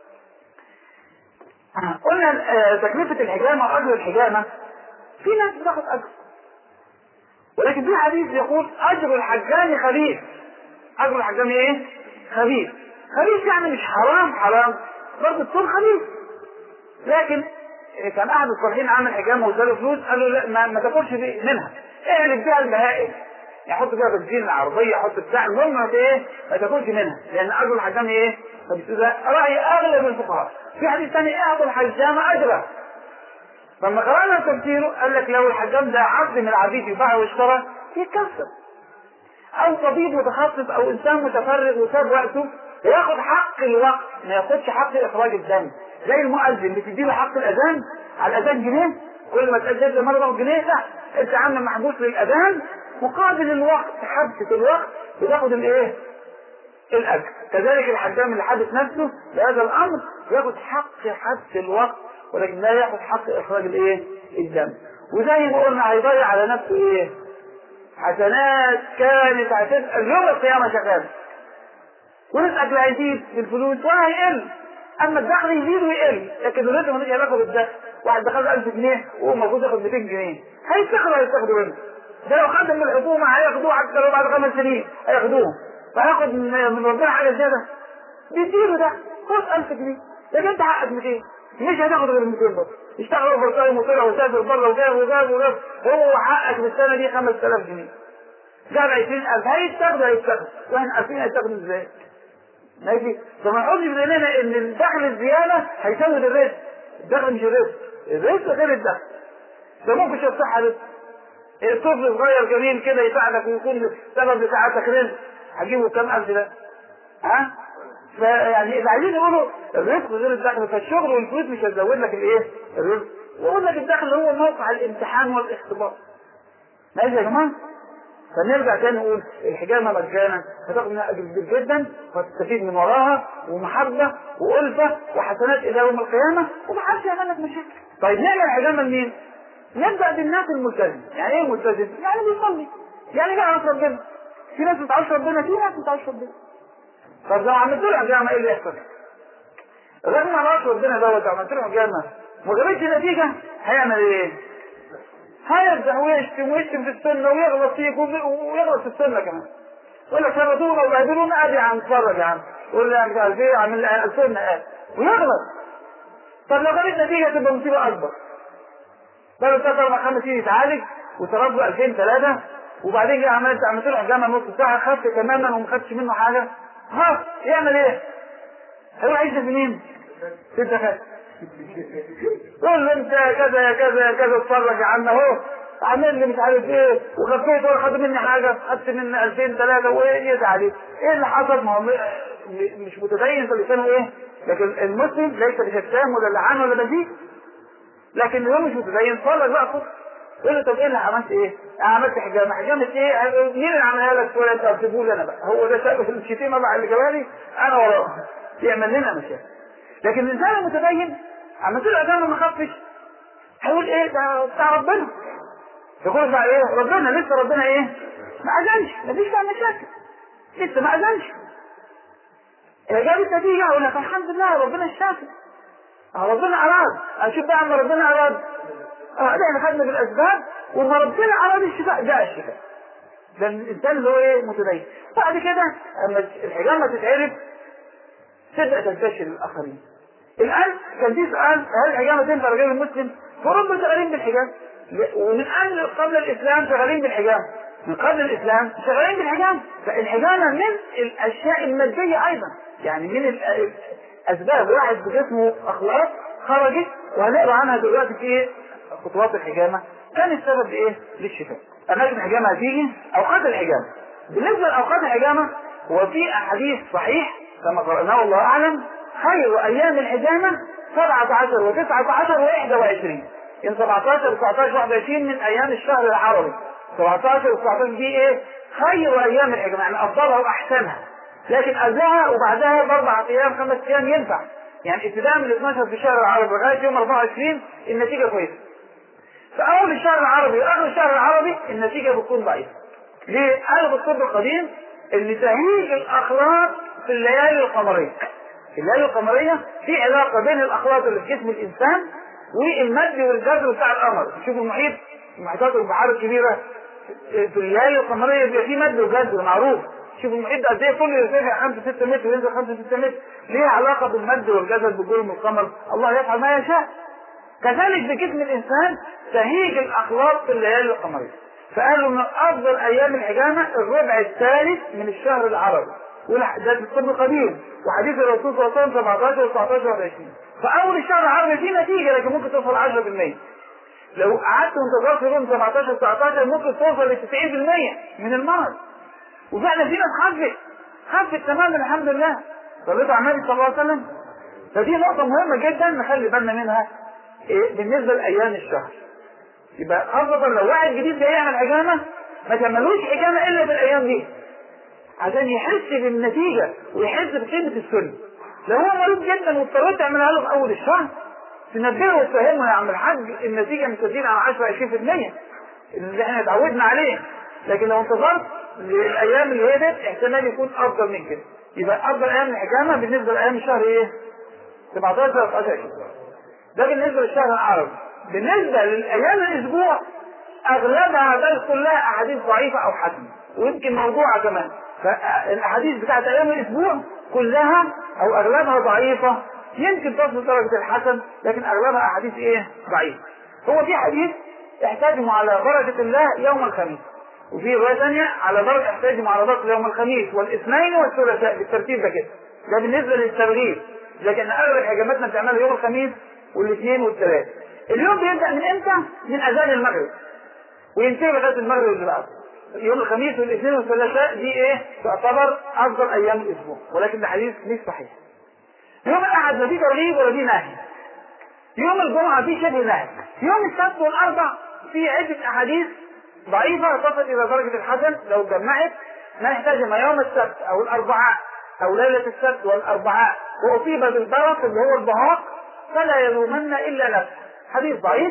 قلنا تكلفة الحجامة وأجر الحجامة في ناس بتاخد أجر ولكن في حديث يقول أجر الحجام خبيث أجر الحجام إيه؟ خبيث خبيث يعني مش حرام حرام برضه الصوم خبيث لكن كان أحد الصالحين عامل حجامة واداله فلوس قال له لا ما, ما تاكلش منها اعلب بيها البهائم يحط فيها بنزين العربية يحط بتاع المهم ما ايه ما تاكلش منها لأن أجر الحجام إيه؟ ده رأي أغلب الفقهاء في حديث ثاني اعطوا الحجام أجره فلما قرانا تفسيره قال لك لو الحجام ده عبد من العبيد يباع واشترى يكسب او طبيب متخصص او انسان متفرغ وساب وقته ياخد حق الوقت ما ياخدش حق اخراج الدم زي المؤذن بتدي له حق الاذان على الاذان جنيه كل ما تاذن مره تاخد جنيه لا انت عم محبوس للاذان مقابل الوقت حبسه الوقت بتاخد الايه؟ الاجر كذلك الحجام اللي حدث نفسه بهذا الامر ياخد حق حبس الوقت ولكن لا ياخد حق اخراج الايه؟ الدم وزي ما قلنا هيضيع على نفسه ايه؟ حسنات كانت هتبقى يوم القيامه شغاله ورزقك لا هيزيد بالفلوس ولا هيقل اما الدخل يزيد ويقل لكن الرزق ملوش علاقه بالدخل واحد دخل 1000 جنيه وهو المفروض ياخد 200 جنيه هيتاخدوا هيتاخدوا منه ده لو خدم من الحكومه هياخدوه حتى لو بعد خمس سنين هياخدوه فهياخد من ربنا حاجه زياده بيديله ده خد 1000 جنيه لكن انت حقك 200 مش هتاخد غير 200 بس اشتغل اوفر تايم وطلع وسافر بره وجاب وجاب وجاب هو حقك في السنه دي 5000 جنيه جاب 20000 هيتاخد هيتاخد واحنا عارفين هيتاخد ازاي ماشي فما نقولش بيننا ان الدخل الزياده هيزود الرزق الدخل مش الرزق الرزق غير الدخل ده ممكن شويه صحه رزق الطفل صغير جميل كده يساعدك ويكون سبب لسعادتك رزق هتجيبه كام الف ده ها فيعني اذا عايزين يقولوا الرزق غير الدخل فالشغل والفلوس مش هتزود لك الايه؟ الرزق ويقول لك الدخل هو موقع الامتحان والاختبار ماشي يا جماعه؟ فنرجع تاني نقول الحجامه مجانا هتاخد منها اجر كبير جدا وهتستفيد من وراها ومحبه والفه وحسنات الى يوم القيامه ومحدش يعمل لك مشاكل. طيب نعمل حجامه لمين؟ نبدا بالناس الملتزم يعني ايه ملتزم؟ يعني بيصلي يعني بيعرف ربنا في ناس ما بتعرفش ربنا في ناس ما بتعرفش ربنا طب لو عملت له جامعه ايه اللي يحصل؟ الراجل ما عرفش ربنا دوت عملت له جامعه ما جابتش نتيجه هيعمل ايه؟ هيرجع ويشتم ويشتم في السنه ويغلط فيك ويغلط في السنه كمان يقول لك شردونا وبهدلونا ادي عم اتفرج يا عم يقول لي مش عارف ايه عامل السنه قال ويغلط طب لو جابت نتيجه تبقى مصيبه اكبر بقى ثلاث اربع خمس سنين يتعالج وترد له 2000 3 وبعدين جه عملت عملت له حجامه نص ساعه خف تماما وما خدش منه حاجه ها يعمل ايه؟ هيروح يكشف منين؟ في الدكاتره قول له انت كذا يا كذا يا كذا اتفرج يا عم اهو عامل لي مش عارف ايه وخفيت ولا خد مني حاجه خدت مني 2000 3 وايه يدعي عليك ايه اللي حصل ما هو مش متدين فلسانه ايه لكن المسلم ليس بشتام ولا لعان ولا بذيء لكن هو مش متدين اتفرج بقى خد يقول له طب ايه اللي عملت ايه؟ عملت حجامه، حجامه ايه؟ مين اللي عملها لك ولا انت اكتبوا لي انا بقى، هو ده سبب الشتيمه بقى اللي جابها لي انا وراه يعمل لنا مشاكل. لكن الانسان المتدين عملت له حجامه ما خفش هيقول ايه ده بتاع ربنا. يقول بقى ايه؟ ربنا لسه ربنا ايه؟ ما اذنش، مفيش بقى مشاكل. لسه ما اذنش. جابت نتيجه اقول لك الحمد لله ربنا الشافي. ربنا اراد، اشوف بقى اما ربنا اراد اه ده احنا خدنا بالاسباب وما ربنا اراد الشفاء جاء الشفاء ده الانسان اللي هو ايه متدين بعد كده اما الحجامه تتعرف تبدا تنتشر للاخرين الان كان في سؤال هل الحجامه تنفع لغير المسلم؟ فرب شغالين بالحجام ومن قبل قبل الاسلام شغالين بالحجام من قبل الاسلام شغالين بالحجام فالحجامه من الاشياء الماديه ايضا يعني من الاسباب واحد بجسمه اخلاق خرجت وهنقرا عنها دلوقتي في خطوات الحجامه كان السبب ايه؟ للشفاء. اماكن الحجامه هتيجي اوقات الحجامه. بالنسبه لاوقات الحجامه هو في احاديث صحيح كما قرأناه والله اعلم خير ايام الحجامه 17 و19 و21 ان 17 و19 21 من ايام الشهر العربي 17 و19 دي ايه؟ خير ايام الحجامه يعني افضلها واحسنها لكن قبلها وبعدها باربع ايام خمس ايام ينفع يعني ابتداء من 12 في الشهر العربي لغايه يوم 24 النتيجه كويسه في اول الشهر العربي واخر الشهر العربي النتيجه بتكون ضعيفه. ليه؟ قالوا في الطب القديم ان تهيج الاخلاق في الليالي القمريه. الليالي القمريه في علاقه بين الاخلاق اللي في جسم الانسان والمد والجذر بتاع القمر. شوفوا المحيط محيطات البحار الكبيره في الليالي القمريه بيبقى في مد وجذر معروف. شوفوا المحيط قد ايه كل يرتفع 5 6 متر وينزل 5 6 متر ليها علاقه بالمد والجذر بجرم القمر الله يفعل ما يشاء كذلك بجسم الانسان تهيج الاخلاق في الليالي القمريه فقالوا ان افضل ايام الحجامه الربع الثالث من الشهر العربي ده في الطب القديم وحديث الرسول صلى الله عليه وسلم 17 و19 و20 فاول الشهر العربي فيه نتيجه لكن ممكن توصل 10% لو قعدت وانتظرت يوم 17 19 ممكن توصل ل 90% من المرض وفعلا في ناس خفت خفت تماما الحمد لله صليتوا على النبي صلى الله عليه وسلم فدي نقطة مهمة جدا نخلي بالنا منها إيه بالنسبة لأيام الشهر يبقى خاصة لو واحد جديد جاي يعمل حجامة ما تعملوش حجامة إلا في الأيام دي عشان يحس بالنتيجة ويحس بقيمة السنة لو هو مريض جدا واضطريت تعملها له في أول الشهر تنبهه وتفهمه يا عم الحاج النتيجة مش هتزيد عن 10 20% اللي احنا اتعودنا عليه لكن لو انتظرت للأيام اللي هي ديت احتمال يكون أفضل من كده يبقى أفضل أيام الحجامة بالنسبة لأيام الشهر إيه؟ 17 19 ده بالنسبة للشهر العربي بالنسبة للأيام الأسبوع أغلبها بل كلها أحاديث ضعيفة أو حسنة ويمكن موضوعة كمان فالأحاديث بتاعت أيام الأسبوع كلها أو أغلبها ضعيفة يمكن تصل درجة الحسن لكن أغلبها أحاديث إيه؟ ضعيفة هو في حديث احتاجهم على بركة الله يوم الخميس وفي رواية ثانية على بركة احتاجهم على بركة يوم الخميس والاثنين والثلاثاء بالترتيب ده كده ده بالنسبة للترغيب لكن أغلب حجاماتنا بتعملها يوم الخميس والاثنين والثلاث اليوم بيبدا من امتى؟ من اذان المغرب وينتهي لغايه المغرب اللي بعده يوم الخميس والاثنين والثلاثاء دي ايه؟ تعتبر افضل ايام الاسبوع ولكن الحديث مش صحيح. يوم الاحد لا في ترغيب ولا في نهي. يوم الجمعه في شبه نهي. يوم السبت والاربع في عده احاديث ضعيفه تصل الى درجه الحسن لو جمعت ما يحتاج ما يوم السبت او الاربعاء او ليله السبت والاربعاء واصيب بالبرص اللي هو البهاق فلا يلومن الا نفسه حديث ضعيف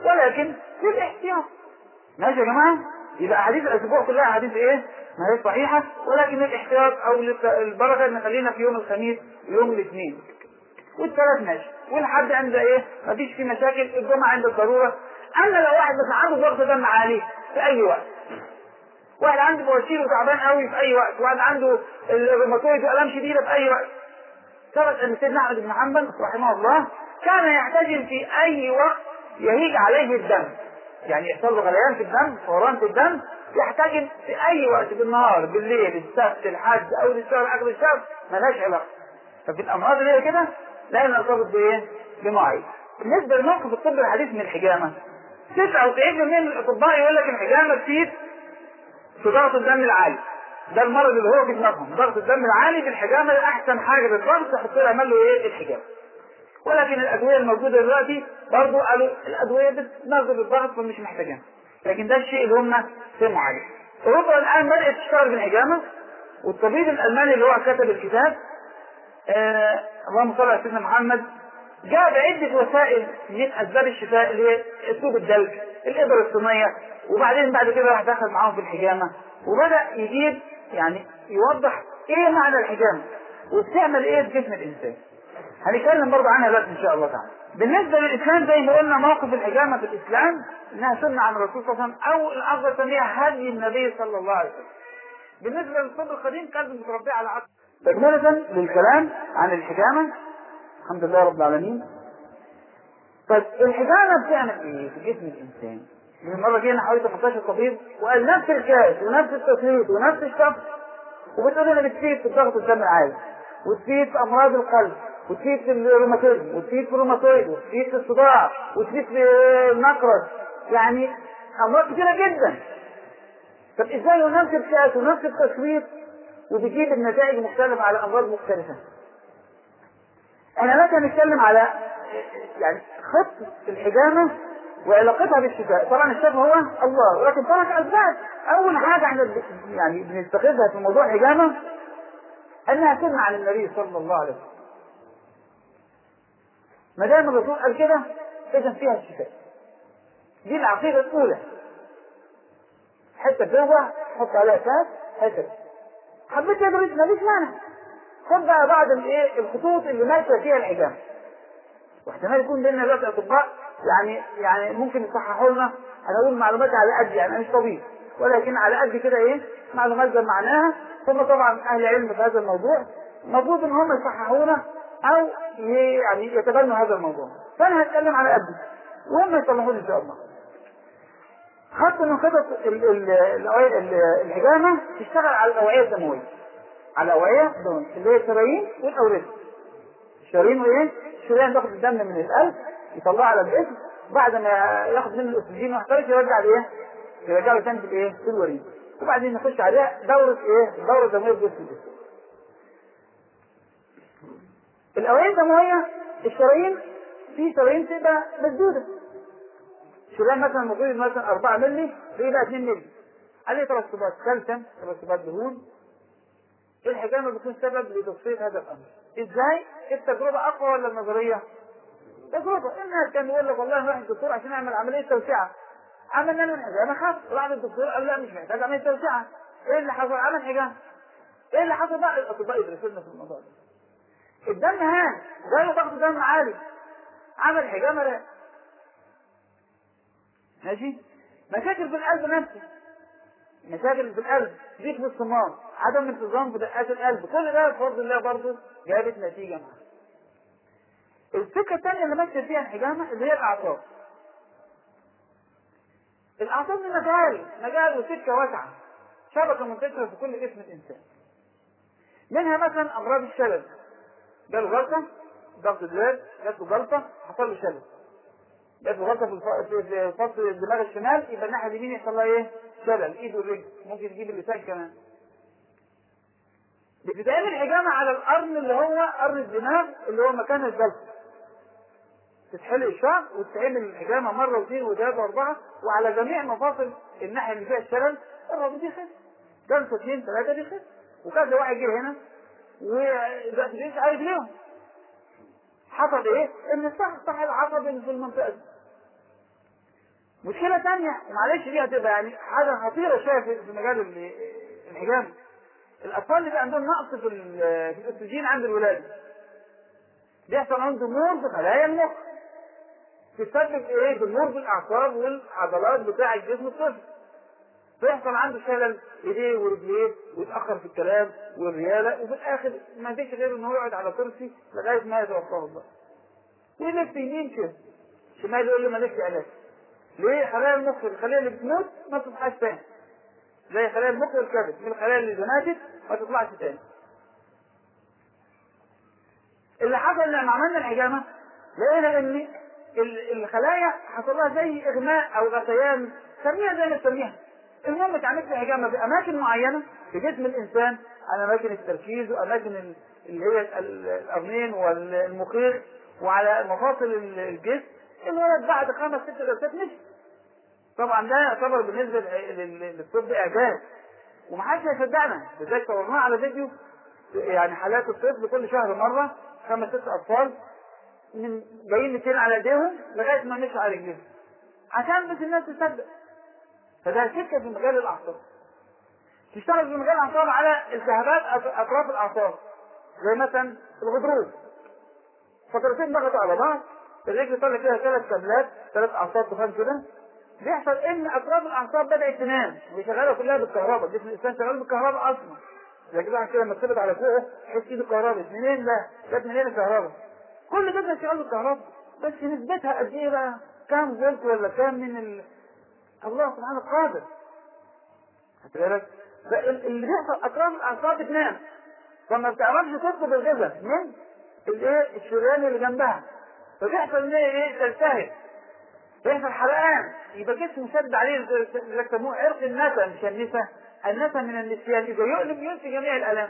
ولكن للاحتياط ماشي يا جماعه يبقى احاديث الاسبوع كلها احاديث ايه ما هي صحيحه ولكن للاحتياط او للبركه نخلينا في يوم الخميس ويوم الاثنين والثلاث ماشي والحد عند ايه مفيش فيه مشاكل الجمعه عند الضروره اما لو واحد مثلا عنده ضغط دم عالي في اي وقت واحد عنده بواسير وتعبان قوي في اي وقت واحد عنده الروماتويد والام شديده في اي وقت ثبت ان سيدنا احمد بن حنبل رحمه الله كان يحتجم في اي وقت يهيج عليه الدم يعني يحصل له غليان في الدم فوران في الدم يحتجم في اي وقت بالنهار بالليل السبت الحد او الشهر اخر الشهر ملهاش علاقه ففي الامراض اللي هي كده لا نرتبط بايه؟ بمواعيد بالنسبه لموقف الطب الحديث من الحجامه 99% من الاطباء يقول لك الحجامه تفيد في ضغط الدم العالي ده المرض اللي هو في دماغهم ضغط الدم العالي بالحجامه احسن حاجه للضغط تحط له عمل له ايه الحجامه ولكن الادويه الموجوده دلوقتي برضه قالوا الادويه بتنزل الضغط فمش محتاجينها لكن ده الشيء اللي هم سمعوا عليه اوروبا الان بدات تشتغل بالحجامه والطبيب الالماني اللي هو كتب الكتاب آه اللهم صل على سيدنا محمد جاب عدة وسائل من أسباب الشفاء اللي هي أسلوب الدلك، الإبر الصينية، وبعدين بعد كده راح دخل معاهم في الحجامة، وبدأ يجيب يعني يوضح إيه معنى الحجامة، وبتعمل إيه في جسم الإنسان. هنتكلم برضه عنها دلوقتي إن شاء الله تعالى. بالنسبة للإسلام زي ما قلنا موقف الحجامة في الإسلام إنها سنة عن الرسول صلى الله عليه وسلم أو الأفضل تسميها هدي النبي صلى الله عليه وسلم. بالنسبة للطب القديم كانت متربية على عقل. تكملة للكلام عن الحجامة الحمد لله رب العالمين طيب الحجامة بتعمل ايه في جسم الانسان؟ من مرة جينا حوالي 18 طبيب وقال نفس الكاس ونفس التسليط ونفس الشفط وبتقول لنا بتفيد في الضغط الدم العالي وتفيد في امراض القلب وتفيد في الروماتيزم وتفيد في الروماتويد وتفيد في الصداع وتفيد في النقرس يعني امراض كثيرة جدا طب ازاي ونفس الكاس ونفس التسليط وبتجيب النتائج مختلفة على امراض مختلفة احنا دلوقتي هنتكلم على يعني خط الحجامة وعلاقتها بالشفاء طبعا الشفاء هو الله ولكن طبعا اسباب اول حاجة احنا يعني بنستخدمها في موضوع الحجامة انها سنة عن النبي صلى الله عليه وسلم ما دام الرسول قال كده اذا فيها الشفاء دي العقيدة الاولى حتة جوه حط عليها كاس حتة حبيت يدرس ماليش معنى خد بقى بعض الايه الخطوط اللي ماشيه فيها الحجامه واحتمال يكون بيننا دلوقتي اطباء يعني يعني ممكن يصححوا لنا انا اقول معلومات على قد يعني انا مش طبيب ولكن على قد كده ايه معلومات جمعناها ثم طبعا اهل علم في هذا الموضوع المفروض ان هم يصححونا او يعني يتبنوا هذا الموضوع فانا هتكلم على قدي وهم يصلحوني ان شاء الله خط من خطط الحجامه تشتغل على الاوعيه الدمويه على الاوعيه اللي هي الشرايين والاورده الشرايين وايه؟ الشريان تاخد الدم من القلب يطلعه على الجسم بعد ما ياخد منه الاكسجين ويحترق يرجع لايه؟ يرجعه تاني في الايه؟ في الوريد وبعدين نخش عليها دوره ايه؟ الدوره الدمويه في جسم الجسم الاوعيه الدمويه الشرايين في شرايين تبقى مسدوده شريان مثلا المفروض مثلا 4 مللي بيبقى 2 مللي عليه ترسبات كالسيوم ترسبات دهون الحجامه بتكون سبب لتصفيه هذا الامر ازاي التجربه اقوى ولا النظريه تجربه الناس كان يقول لك والله نروح الدكتور عشان نعمل عمليه توسعه عملنا له الحجامه خف راح للدكتور قال لا مش محتاج عمليه توسعه ايه اللي حصل عمل حجامه ايه اللي حصل بقى الاطباء يدرسوا لنا في الموضوع ده الدم هان جاله ضغط دم عالي عمل حجامه لا ماشي مشاكل في القلب نفسه مشاكل في القلب ضيق في الصمام عدم انتظام في دقات القلب كل ده بفضل الله برضه جابت نتيجه معاه الفكره الثانيه اللي ماشيه فيها الحجامه اللي هي الاعصاب الاعصاب دي مجال مجال وسكه واسعه شبكه منتشره في كل جسم الانسان منها مثلا امراض الشلل جاله جلطه ضغط الدماغ جات له جلطه حصل له شلل جات له غلطه في في فصل الدماغ الشمال يبقى الناحيه اليمين يحصل لها ايه؟ شلل الايد والرجل ممكن تجيب اللسان كمان. بتتعمل حجامه على القرن اللي هو قرن الدماغ اللي هو مكان الجلطه. تتحلق الشعر وتتعمل الحجامه مره واثنين وثلاثه واربعه وعلى جميع مفاصل الناحيه اللي فيها الشلل الراجل بيخف. جلسه اثنين ثلاثه بيخف. وكذا واحد جه هنا ودلوقتي مش عارف ليهم. حصل ايه؟ ان صح صح العصب في المنطقه دي. مشكلة ثانية معلش دي هتبقى يعني حاجة خطيرة شوية في في مجال ال- الحجاب الأطفال اللي بيبقى عندهم نقص في ال- في الأكسجين عند الولادة بيحصل عنده نور في خلايا المخ تسبب ايه ضمور في الاعصاب والعضلات بتاع الجسم الطفل فيحصل عنده شلل ايديه ورجليه ويتاخر في الكلام والرياله وفي الاخر ما فيش غير ان هو يقعد على كرسي لغايه ما يتوفاه الله ويلف يمين كده شمال يقول له مالكش علاج ليه خلايا المخ الخلايا اللي بتموت ما تصحاش تاني زي خلايا المخ والكبد من الخلايا اللي ماتت ما تطلعش تاني اللي حصل لما عملنا الحجامه لقينا ان ال- الخلايا حصل لها زي اغماء او غثيان سميها زي ما تسميها المهم اتعملت لي حجامه في اماكن معينه في جسم الانسان على اماكن التركيز واماكن ال- اللي هي ال- القرنين والمخيخ وعلى مفاصل ال- الجسم الولد بعد خمس ست جلسات مشي طبعا ده يعتبر بالنسبه لل- لل- للطب اعجاز ومحدش هيصدقنا لذلك صورناه على فيديو يعني حالات الطفل كل شهر مره خمس ست اطفال من جايين 200 على ايديهم لغايه ما مشوا على رجليهم عشان بس الناس تصدق فده سكه في مجال الاعصاب تشتغل في مجال الاعصاب على التهابات أط- اطراف الاعصاب زي مثلا الغضروف فترتين ضغطوا على بعض الرجل طلع فيها ثلاث كابلات ثلاث اعصاب تخان كده بيحصل ان اطراف الاعصاب بدات تنام وشغاله كلها بالكهرباء جسم الانسان شغال بالكهرباء اصلا لكن واحد كده لما تثبت على فوقه تحس ايده كهرباء منين ده؟ جت منين الكهرباء؟ كل ده شغال بالكهرباء بس نسبتها قد ايه بقى؟ كام فولت ولا كام من ال... الله سبحانه قادر خدت بالك؟ فال- اللي بيحصل اطراف الاعصاب بتنام فما بتعرفش تطلب الغذاء من الايه الشريان اللي جنبها فبيحصل ان هي ايه تلتهب بيحصل حرقان يبقى جسمه شد عليه اللي يسموه عرق النسا مش النسا النسا من النسيان اذا يؤلم ينسي جميع الالام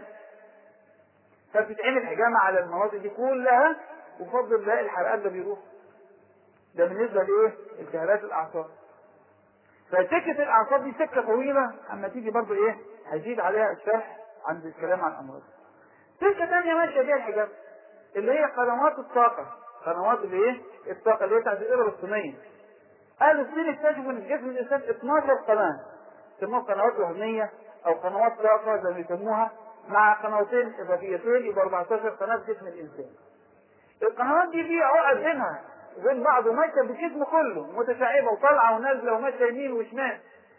فبتتعمل حجامه على المناطق دي كلها وبفضل الله الحرقان ده بيروح ده بالنسبه لايه؟ التهابات الاعصاب فسكه الاعصاب دي سكه طويله اما تيجي برضه ايه؟ هيزيد عليها الشرح عند الكلام عن الامراض. سكه ثانيه ماشيه بيها الحجاب اللي هي قنوات الطاقه قنوات الايه؟ الطاقه اللي هي بتاعت الابر الصينيه. اهل الصين اكتشفوا ان في جسم الانسان 12 قناه يسموها قنوات وهميه او قنوات طاقه زي ما يسموها مع قنوتين اضافيتين يبقى 14 قناه في جسم الانسان. القنوات دي فيها عقد بينها وبين بعض وماشيه بالجسم كله متشعبه وطالعه ونازله وماشيه يمين وشمال.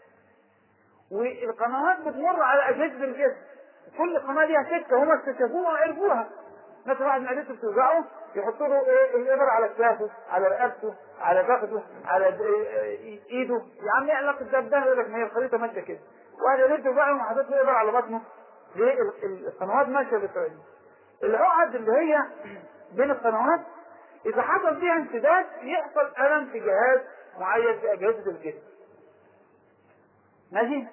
والقنوات بتمر على اجهزه الجسم. كل قناه ليها سكه هم اكتشفوها وعرفوها. مثلا واحد معدته بتوجعه يحطوا له ايه الابر على كتافه على رقبته على فخذه على د- إيه- ايده يا عم ايه علاقه ده بده يقول لك ما هي الخريطه ماشيه كده واحد رجله بتوجعه وحاطط له ابر على بطنه ليه ال- ال- القنوات ماشيه بالطريقه دي العقد اللي هي بين القنوات اذا حصل فيها انسداد يحصل الم في جهاز معين في اجهزه الجسم ماشي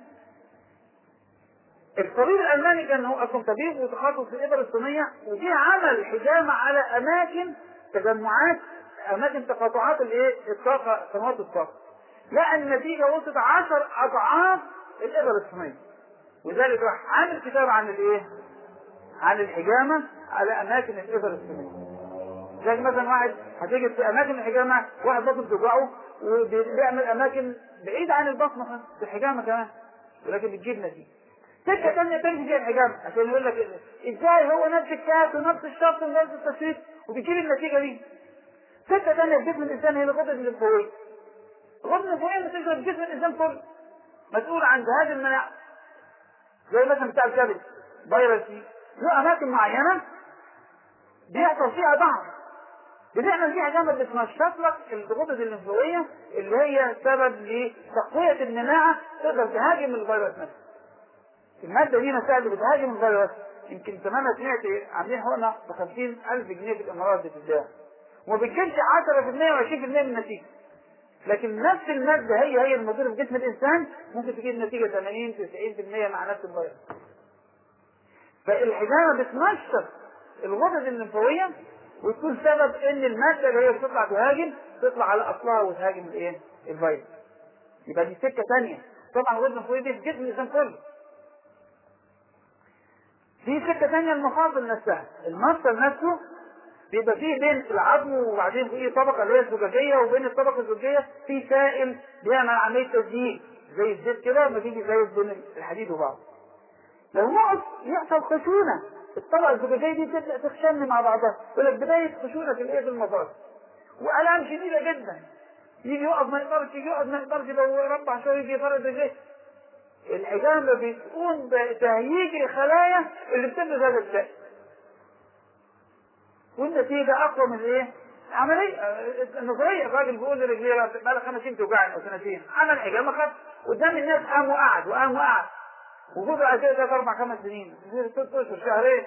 الطبيب الالماني كان هو اصلا طبيب وتخصص في الابر الصينيه وجه عمل حجامه على اماكن تجمعات اماكن تقاطعات الايه الطاقه قنوات الطاقه لقى النتيجه وصلت 10 اضعاف الابر الصينيه وذلك راح عامل كتاب عن الايه؟ عن الحجامه على اماكن الابر الصينيه زي مثلا واحد هتيجي في اماكن الحجامه واحد بطن بتوجعه وبيعمل اماكن بعيد عن البطن خالص، في الحجامه كمان ولكن بتجيب نتيجه سكه ثانيه تمشي فيها الحجامه عشان يقول لك ازاي هو نفس الكاس ونفس الشط ونفس التشريط وبيجيب النتيجه دي سكه ثانيه في جسم الانسان هي الغدد الليمفاويه الغدد الليمفاويه بتشغل جسم الانسان كله مسؤول عن جهاز المناعه زي مثلا بتاع الكبد فيروس سي له اماكن معينه بيحصل فيها ضعف بنعمل فيها جامد بتنشط لك الغدد الليمفاويه اللي هي سبب لتقويه المناعه تقدر تهاجم الفيروس نفسه. الماده دي نفسها اللي بتهاجم الفيروس يمكن زمان أنا سمعت عاملين حقنه ب 50000 جنيه في الامارات بتتباع وما بتجيبش 10% و20% من النتيجه. لكن نفس الماده هي هي الموجوده في جسم الانسان ممكن تجيب نتيجه 80 90% مع نفس الفيروس. فالحجامه بتنشط الغدد الليمفاويه وتكون سبب ان الماده اللي هي بتطلع تهاجم تطلع على اصلها وتهاجم الايه؟ الفيروس. يبقى دي سكه ثانيه. طبعا الغدد الليمفاويه دي في جسم الانسان كله. في سكه ثانيه المفاصل نفسها، المفصل نفسه بيبقى فيه بين العظم وبعدين فيه طبقة اللي هي الزجاجية وبين الطبقة الزجاجية في سائل بيعمل عملية تسجيل زي الزيت كده لما تيجي زي بين الحديد وبعض لو نقص يحصل خشونة الطبقة الزجاجية دي تبدأ تخشن مع بعضها يقول لك بداية خشونة في الايه في المفاصل وآلام شديدة جدا يجي يقف ما يقدرش يجي يقعد ما يقدرش لو ربع شوية يجي يفرد رجليه الحجامة بتقوم بتهييج الخلايا اللي بتفرز هذا السائل والنتيجة أقوى من إيه؟ عملية النظرية الراجل بيقول لرجليه بقى له خمس سنين توجعني أو سنتين عمل حجامة خد قدام الناس قام وقعد وقام وقعد وفضل على كده ثلاث أربع خمس سنين ست أشهر شهرين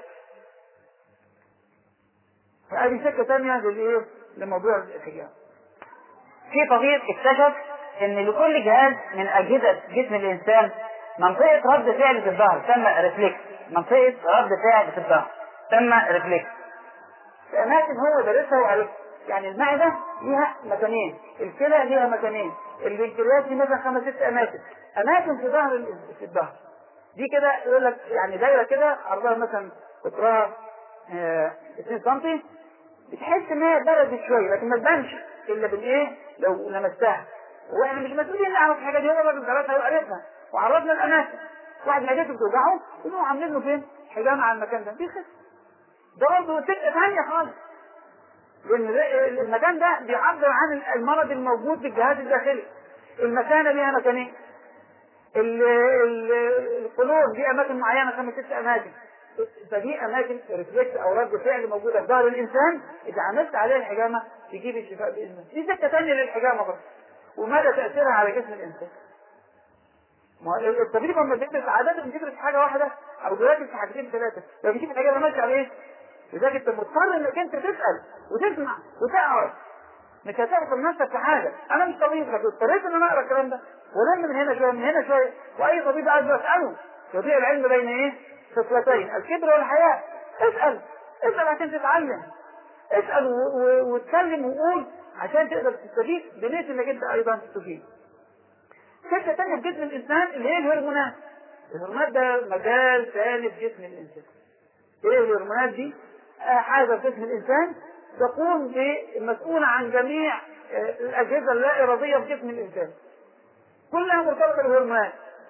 فهذه سكة ثانية للإيه؟ لموضوع الحجامة في طبيب اكتشف ان لكل جهاز من اجهزه جسم الانسان منطقه رد فعل في الظهر تسمى ريفلكس منطقه رد فعل في الظهر تسمى ريفلكس في اماكن هو دارسها وعرفها يعني المعده ليها مكانين الكلى ليها مكانين البنكرياس ليه مثلا خمس ست اماكن اماكن في ظهر ال- في الظهر دي كده يقول لك يعني دايره كده عرضها مثلا قطرها آه، 2 سم بتحس ان هي بردت شويه لكن ما تبانش الا بالايه لو لمستها واحنا مش مسؤولين نعرف الحاجه دي هو الراجل درسها وعرفها وعرضنا الاماكن واحد معدته بتوجعه يقوموا عاملين له فين؟ حجامه على المكان ده بيخف ده برضه سكه ثانيه خالص لان ده- المكان ده بيعبر عن المرض الموجود في الجهاز الداخلي المثانه ليها مكانين ال- ال- القلوب دي اماكن معينه خمس ست اماكن فدي اماكن ريفلكس او رد فعل موجوده في ظهر الانسان اذا عملت عليها الحجامه تجيب الشفاء باذن الله دي سكه ثانيه للحجامه برضه ومدى تاثيرها على جسم الانسان ما هو الطبيب لما بيدرس عاده بيدرس حاجه واحده او بيركز في حاجتين ثلاثه لو بيشوف الحاجه ماشيه على ايه؟ لذلك انت مضطر انك انت تسال وتسمع وتعرف مش هتعرف نفسك في حاجه انا مش طبيب لكن اضطريت ان انا اقرا الكلام ده ولم من هنا شويه من هنا شويه واي طبيب عايز اساله يضيع العلم بين ايه؟ خصلتين الكبر والحياء اسال اسال عشان تتعلم اسال و- و- واتكلم وقول عشان تقدر تستفيد بنية انك انت ايضا تستفيد حته ثانيه في جسم الانسان اللي هي الهرمونات الهرمونات ده مجال ثاني في جسم الانسان ايه الهرمونات دي؟ آه، حاجه في جسم الانسان تقوم بمسؤولة عن جميع آه، الأجهزة اللا إرادية في جسم الإنسان كلها مرتبطة بالهرمونات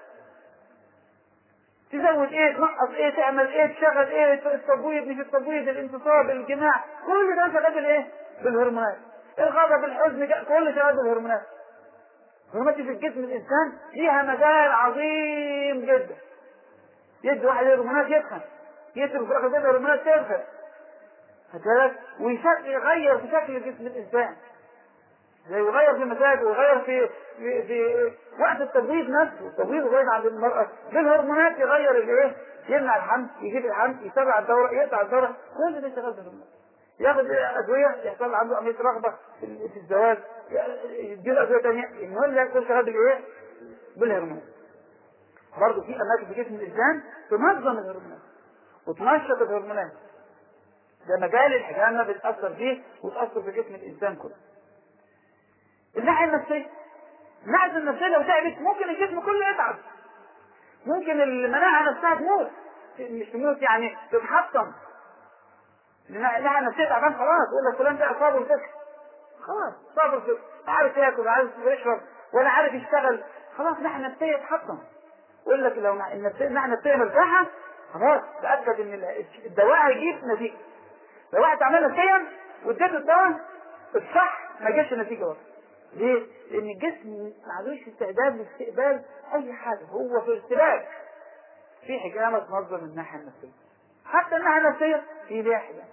تزود ايه تنقص ايه تعمل ايه تشغل ايه التبويض مش التبويض الانتصاب الجماع كل ده شغال بالايه؟ بالهرمونات الغضب الحزن كل شغال بالهرمونات الهرمونات في جسم الانسان فيها مجال عظيم جدا يدي واحد هرمونات يتخن يترك في اخر كده هرمونات ترفع بالك ويغير في شكل جسم الانسان زي يغير في مزاجه ويغير في في, في وقت التبويض نفسه التبويض غير عند المرأة بالهرمونات يغير الايه يمنع الحمل يجيب الحمل يتابع الدورة يقطع الدورة كل ده شغال بالهرمونات ياخد ادوية يحصل عنده عملية رغبة في في الزواج يديله ادوية ثانية المهم يكون شغال بالايه؟ بالهرمونات برضه في اماكن في جسم الانسان تنظم الهرمونات وتنشط الهرمونات ده مجال الحجامة بتأثر فيه وتأثر في جسم الإنسان كله. الناحية النفسية الناحية النفسية لو تعبت ممكن الجسم كله يتعب. ممكن المناعة نفسها تموت مش تموت يعني تتحطم. الناحية النفسية تعبان خلاص يقول لك فلان ده أصابه الفكر. خلاص صابر الفكر لا عارف ياكل عارف يشرب ولا عارف يشتغل خلاص الناحية النفسية تتحطم. يقول لك لو النفسية الناحية النفسية مرتاحة خلاص تأكد إن الدواء هيجيب نتيجة. لو واحد عمل نفسيا واديته الدواء الصح ما جاش نتيجه برضه. ليه؟ لان الجسم ما عندوش استعداد لاستقبال اي حاجه هو في ارتباك. في حجامه تنظم الناحيه النفسيه. حتى الناحيه النفسيه في ليها حجامه.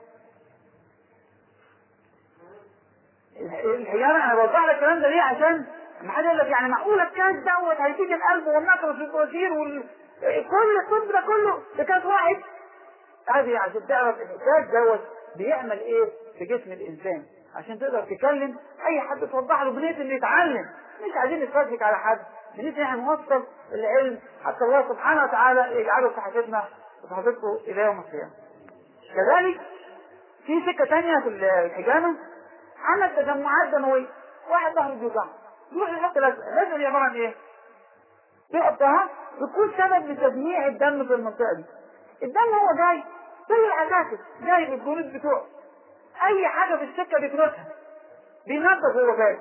الحجامه انا بوضح لك الكلام ده ليه عشان ما حد يقول لك يعني معقوله الكاس دوت هيفيد القلب والنقرس والبواسير وال كل الطب ده كله ده كاس واحد هذه عشان تعرف ان الكاس دوت بيعمل ايه في جسم الانسان عشان تقدر تكلم اي حد توضح له بنيه انه يتعلم مش عايزين نتفرج على حد بنيه ان احنا نوصل العلم حتى الله سبحانه وتعالى يجعله في حياتنا وفي حياتكم الى يوم القيامه كذلك في سكه ثانيه في الحجامه عمل تجمعات دمويه واحد ظهره بيوجعه يروح يحط لزقه اللزقه دي عباره عن ايه؟ يحطها بتكون سبب لتجميع الدم في المنطقه دي الدم هو جاي زي العساكر جاي بالجنود بتوعه اي حاجه في السكه بيكنسها بينظف وهو جاي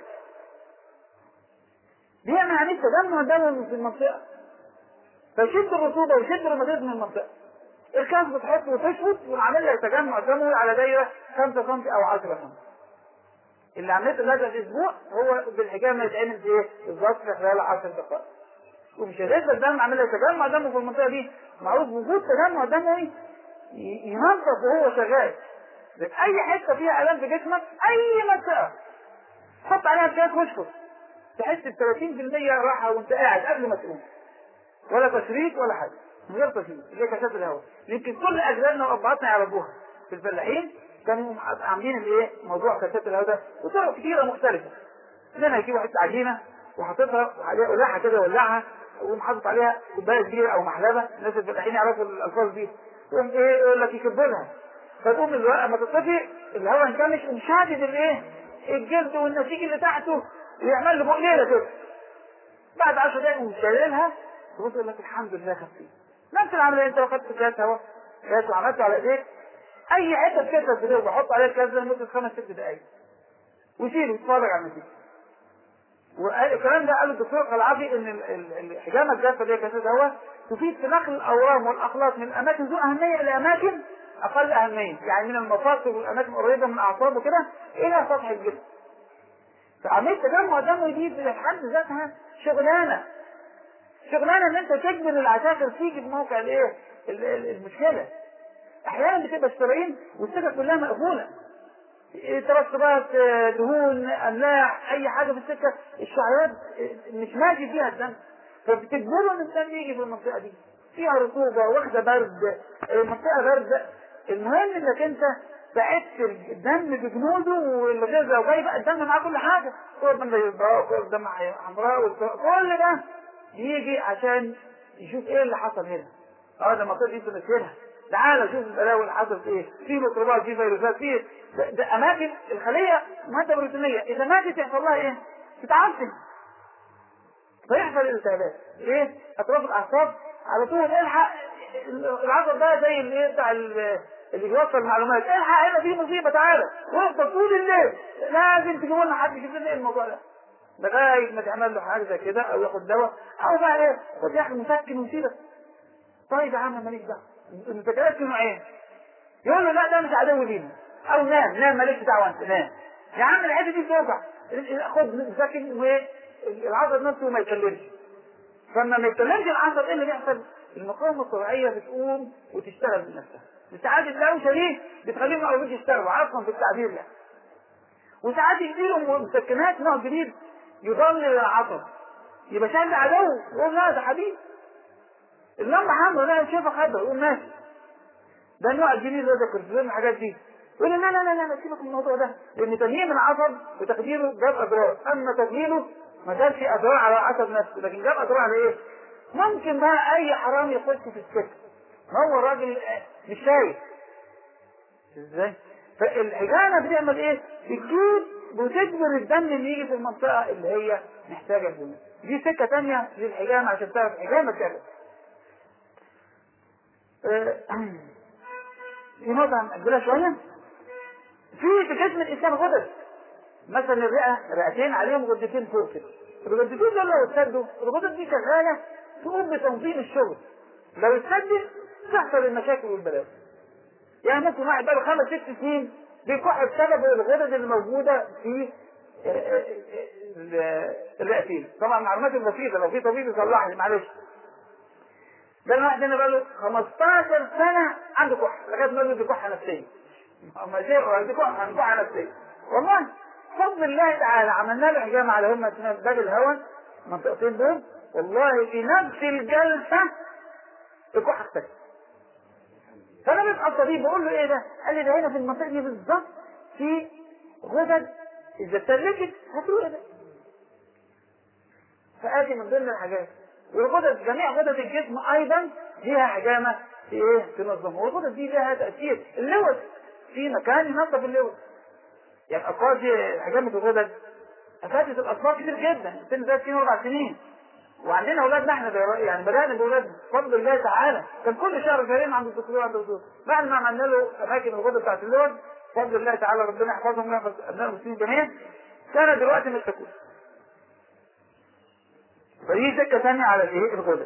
بيعمل عمليه تجمع دم في المنطقه فيشد الرطوبه ويشد المزيد من المنطقه الكاس بتحطه وتشفط والعمليه لها تجمع دموي على دايره 5 سم او 10 سم اللي عملته هذا الاسبوع هو بالحجامه يتعمل في ايه؟ بالظبط في خلال 10 دقائق ومش هيفضل الدم عمال يتجمع دمه في المنطقه دي معروف وجود تجمع دموي ينظف وهو شغال لان اي حته فيها الام في جسمك اي منطقه حط عليها كاس واشفط تحس ب 30% راحه وانت قاعد قبل ما تقوم ولا تشريط ولا حاجه من غير تشريط اللي هي كاسات الهواء يمكن كل اجدادنا وابهاتنا يعرفوها في الفلاحين كانوا عاملين الايه موضوع كاسات الهواء ده وطرق كتيره مختلفه منها يجيبوا حته عجينه وحاططها وعليها قلاعه كده يولعها ويقوم حاطط عليها كوبايه كبيره او محلبه الناس الفلاحين يعرفوا الالفاظ دي يقوم ايه يقول لك يكبلها فتقوم الورقه ما تطفي الهواء ينكمش يقوم شادد الايه الجلد والنسيج اللي تحته ويعمل له بقليله كده بعد 10 دقايق يقوم شايلها تبص يقول لك الحمد لله خفيف نفس العمليه انت لو خدت كاس هواء كاس وعملته على ايديك اي حته كده في بحط عليها الكاس ده لمده خمس ست دقايق وشيله واتفرج على النتيجه والكلام ده قاله الدكتور قلعافي ان ال- ال- الحجامه الجافه اللي هي كاسات هواء تفيد في نقل الاورام والاخلاط من اماكن ذو اهميه الى اماكن اقل اهميه يعني من المفاصل والاماكن القريبه من الاعصاب وكده الى سطح الجسم فعمليه تجمع دموي دي في حد ذاتها شغلانه شغلانه ان انت تجبر العساكر تيجي في موقع الايه ال- ال- المشكله احيانا بتبقى الشرايين والسكك كلها مقفوله ترسبات آه، دهون املاح اي حاجه في السكه الشعيرات آه، مش ماشي فيها الدم فبتجبره ان الدم يجي في المنطقه دي فيها رطوبه واخده برد آه، منطقه بارده المهم انك انت بعدت الدم بجنوده والغذاء وجاي بقى الدم معاه كل حاجه كل دم بيضاء كل دم حمراء والك- كل ده يجي عشان يشوف ايه اللي حصل هنا اه ده المنطقه دي تمثلها تعالى شوف البلاوي اللي حصلت ايه في ميكروبات في فيروسات في ده, ده اماكن الخليه ماده بروتينيه اذا ماتت يحصل لها ايه؟ تتعفن فيحصل الالتهابات ايه؟ اطراف الاعصاب على طول الحق العصب ده زي الايه بتاع ال- اللي بيوصل معلومات الحق هنا في مصيبه تعالى ويفضل طول الليل لازم تجيبوا لنا حد يشوف لنا ايه الموضوع ده لغايه ما تعمل له حاجه زي كده او ياخد دواء او بقى ايه خد ياخد مسكن ويسيبك طيب يا عم ماليش دعوه انت كلامك نوعين يقول له لا ده مش عدو لينا او نام نام مالكش دعوه انت نام يا عم الحته دي توجع خد مسكن والعصب نفسه ما يتكلمش فلما ما يتكلمش العصب ايه اللي بيحصل؟ المقاومه الطبيعيه بتقوم وتشتغل من نفسها ساعات الدوشه دي بتخليهم ما يقدروش يشتغلوا عفوا في التعبير ده وساعات يديلهم مسكنات نوع جديد يضلل العصب يبقى شايل عدو يقول لا ده حبيبي اللمبه حمراء لا شايفها خضرا يقول ماشي ده النوع الجديد ده كورتيزون الحاجات دي يقول لا لا لا لا لا سيبك من الموضوع ده لان تنييم العصب وتخديره جاب اضرار اما تدليله ما جابش اضرار على العصب نفسه لكن جاب اضرار على ايه؟ ممكن بقى اي حرام يخش في السكه ما هو الراجل آه، مش شايف ازاي؟ فالحجامه بتعمل ايه؟ بتجيب وتجبر الدم اللي يجي في المنطقه اللي هي محتاجه الدم دي سكه ثانيه للحجامه عشان تعرف الحجامه تعمل آه، في نقطة هنأجلها شوية في في جسم الإنسان غدد مثلا الرئة رئتين عليهم غدتين فوق كده الغدتين دول لو اتسدوا الغدد دي شغالة تقوم بتنظيم الشغل لو اتسدت تحصل المشاكل والبلاوي يعني ممكن واحد بقاله خمس ست سنين بيكح بسبب الغدد اللي موجودة في آه، آه، آه، الرئتين طبعا معلومات بسيطة لو في طبيب يصلح لي معلش ده الواحد هنا بقاله 15 سنة عنده كحة لغاية ما دي كحة نفسية ما شيء دي كحة كحة نفسية والله بفضل الله تعالى عملنا له حجامة على هم اسمها باب الهوى المنطقتين دول والله في نفس الجلسة الكحة اختفت فانا بسأل الطبيب بقول له ايه ده؟ قال لي ده هنا في المنطقة دي بالظبط في غدد اذا اتسلكت هتروح ده فآتي من ضمن الحاجات والغدد جميع غدد الجسم ايضا ليها حجامه في ايه؟ تنظمها والغدد دي لها تاثير اللوز في مكان ينظف اللوز يعني الاطفال دي حجامه الغدد افادت الاطفال كتير جدا سن ثلاث سنين واربع سنين وعندنا اولادنا احنا ده يعني بدانا باولادنا بفضل الله تعالى كان كل شهر شهرين عند الدكتور عند الدكتور بعد ما عملنا له اماكن الغدد بتاعت اللوز بفضل الله تعالى ربنا يحفظهم ويحفظ ابناء المسلمين جميعا كان دلوقتي متكون فدي سكه ثانيه على الايه الغدد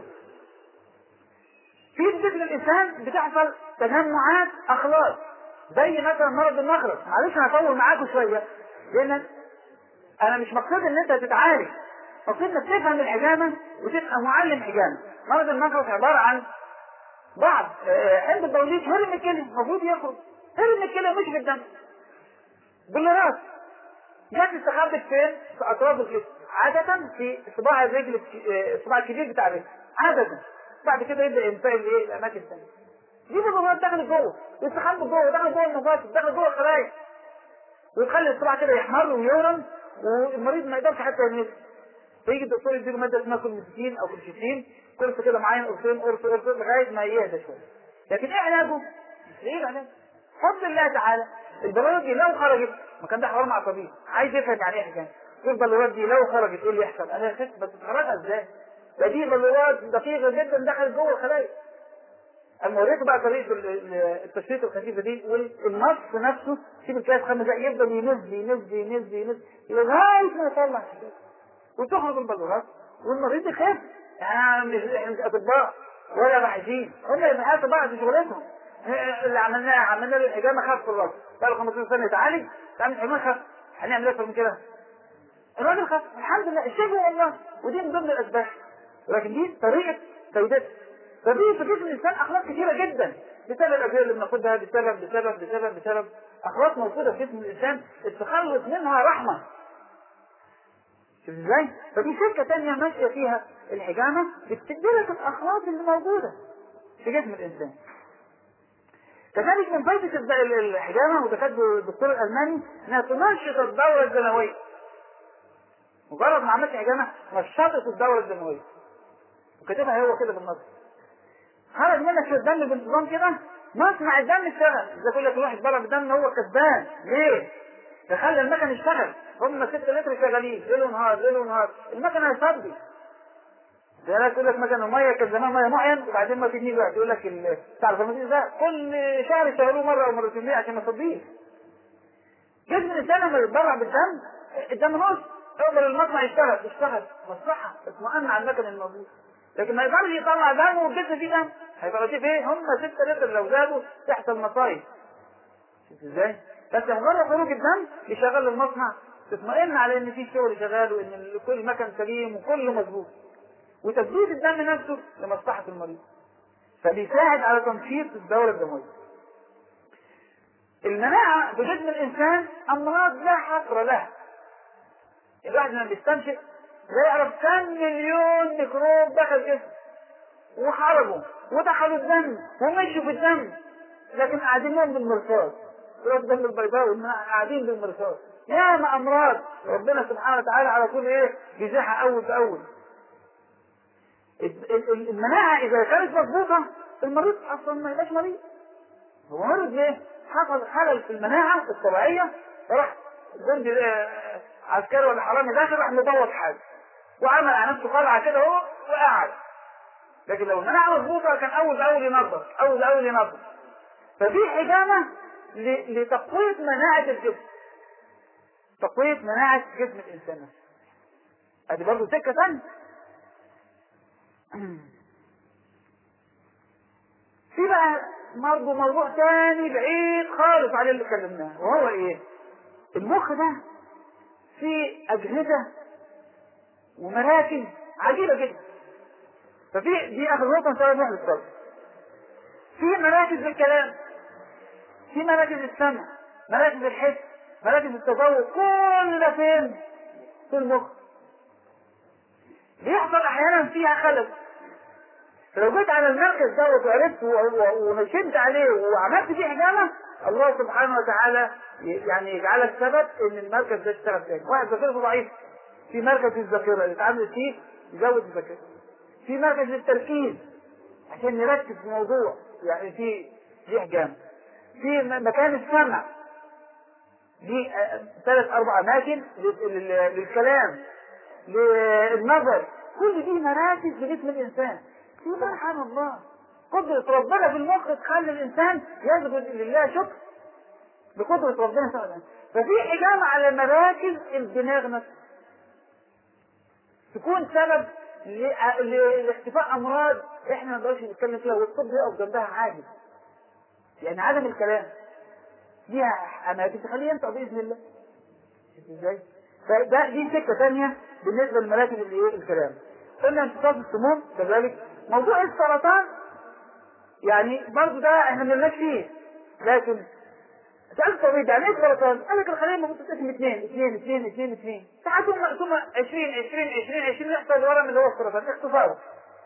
في جسم الانسان بتحصل تجمعات اخلاق زي مثلا مرض المخرج معلش انا هطول معاكم شويه لان انا مش مقصود ان انت تتعالج مقصود انك تفهم الحجامه وتبقى معلم حجامه مرض المخرج عباره عن بعض آه، عند البوليس هرم الكلى المفروض يخرج هرم الكلى مش في الدم بالراس جت استخبت فين؟ في اطراف الجسم عادة في صباع الرجل آه، الصباع الكبير بتاع الرجل عادة بعد كده يبدا ينتقل ايه الاماكن الثانيه دي بالمرات دخلت جوه يستخبى جوه دخلت جوه المفاصل دخلت جوه الخلايا ويخلي الصباع كده يحمر ويورم والمريض ما يقدرش حتى يلمسه فيجي الدكتور يديله ماده اسمها كولميستين او كولشيتين كورس كده معين قرصين قرص قرص لغايه ما يهدى شويه لكن ايه علاجه؟ ايه العلاج؟ بفضل الله تعالى البلورات دي لو خرجت ما كان ده حوار مع طبيب عايز يفهم يعني ايه حكايه يقول البلورات دي لو خرجت ايه اللي يحصل؟ انا يا ست بس تخرجها ازاي؟ ده دي بلورات دقيقه جدا دخلت جوه الخلايا اما وريته بقى طريقه ال- ال- التشريط الخفيفه دي والنص نفسه سيب الكاس خمس دقايق يفضل ينز ينز ينز ينز لغايه ما يطلع حاجات وتخرج البلورات والمريض يخف احنا مش احنا مش اطباء ولا باحثين هم اللي بيحاسبوا بعض في شغلتهم اللي عملناه عملنا له الحجامه خف في الراس بقى له 15 سنه يتعالج تعمل حجامه خف هنعمل اكتر من كده الراجل خف الحمد لله الشفاء والله ودي من ضمن الاسباب لكن دي طريقه فايدتها فدي في جسم الانسان اخلاق كثيره جدا بسبب الادويه اللي بناخدها بسبب بسبب بسبب بسبب اخلاق موجوده في جسم الانسان التخلص منها رحمه شوف ازاي؟ فدي سكه ثانيه ماشيه فيها الحجامه بتدي لك الاخلاق اللي موجوده في جسم الانسان. كذلك من فائده الد- ال- الحجامه وده كاتبه الدكتور الالماني انها تنشط الدوره الدمويه. مجرد ما عملت حجامه نشطت الدوره الدمويه. وكاتبها هو كده بالنص. خرج منك شويه دم بانتظام كده مصنع الدم اشتغل، اذا يقول لك الواحد ضرب بالدم هو كسبان، ليه؟ ده خلى المكن يشتغل هم 6 لتر شغالين ليل ونهار ليل ونهار المكن هيصدي ده ناس يقول لك مكن الميه كان زمان ميه معين وبعدين ما تجيش بقى يقول لك ال- بتاع الفرماسيس ده كل شهر يشغلوه مره او مرتين ليه عشان ما يصديش جسم الانسان لما يتبرع بالدم الدم نص يقدر المصنع يشتغل يشتغل مصلحه اطمئن على المكن الموجود لكن ما يقدرش يطلع دم والجسم فيه دم هيبقى فيه ايه هم 6 لتر لو زادوا تحصل مصايب شوف ازاي بس مجرد خروج الدم يشغل المصنع تطمئن على ان في شغل شغال وان ال- كل مكان سليم وكله مظبوط وتثبيت الدم نفسه لمصلحه المريض فبيساعد على تنشيط الدوره الدمويه المناعه في جسم الانسان امراض لا حصر لها الواحد لما بيستنشق لا يعرف كم مليون ميكروب دخل جسمه وخرجوا ودخلوا الدم ومشوا في الدم لكن قاعدين لهم بالمرصاد يروح الدم البيضاء قاعدين بالمرصاد ياما امراض ربنا سبحانه وتعالى على طول ايه بيزيحها اول باول ال- ال- المناعه اذا كانت مضبوطه المريض اصلا ما يبقاش مريض هو مرض ليه؟ حصل خلل في المناعه الطبيعيه فراح جندي آه، عسكري ولا حرامي داخل راح مبوظ حاجه وعمل على نفسه قلعه كده اهو وقعد لكن لو المناعه مضبوطه كان اول باول ينظف اول باول ينظف ففي حجامه ل- لتقويه مناعه الجسم تقويه مناعه جسم الانسان نفسه ادي برضه سكه ثانيه في بقى برضه موضوع تاني بعيد خالص عن اللي اتكلمناه وهو ايه؟ المخ ده فيه اجهزه ومراكز عجيبه جدا ففي دي اخر نقطه ان شاء الله نروح للصبر في مراكز للكلام في مراكز السمع مراكز الحس مراكز التذوق كل ده فين؟ في المخ بيحصل احيانا فيها خلل فلو جيت على المركز دوت وعرفت و- و- ونشنت عليه وعملت فيه حجامه الله سبحانه وتعالى ي- يعني يجعلك سبب ان المركز ده يشتغل تاني واحد ذاكرته ضعيف في مركز الذاكره اللي اتعمل فيه يزود الذاكره في مركز للتركيز عشان نركز في موضوع يعني في دي حجامه في م- مكان السمع دي آه، ثلاث اربع اماكن لل- لل- للكلام للنظر كل دي مراكز في جسم الانسان سبحان الله قدرة ربنا في المخ تخلي الانسان يسجد لله شكر بقدرة ربنا سبحانه وتعالى ففي حجامة على مراكز الدماغ نفسها تكون سبب ل- ل- لاختفاء امراض احنا ما نقدرش نتكلم فيها والطب يقف جنبها عادي يعني عدم الكلام ليها اماكن تخليه ينطق باذن الله شفت ازاي؟ فده دي سكه ثانيه بالنسبه لمراكز الايه الكلام قلنا امتصاص السموم كذلك موضوع السرطان يعني برضه ده احنا ما لناش فيه لكن سألت طبيب يعني ايه السرطان؟ قال لك الخلية المفروض تتقسم اثنين اثنين اثنين اثنين اثنين ساعات ثم ثم 20 20 20 20 يحصل الورم اللي هو السرطان اختصاره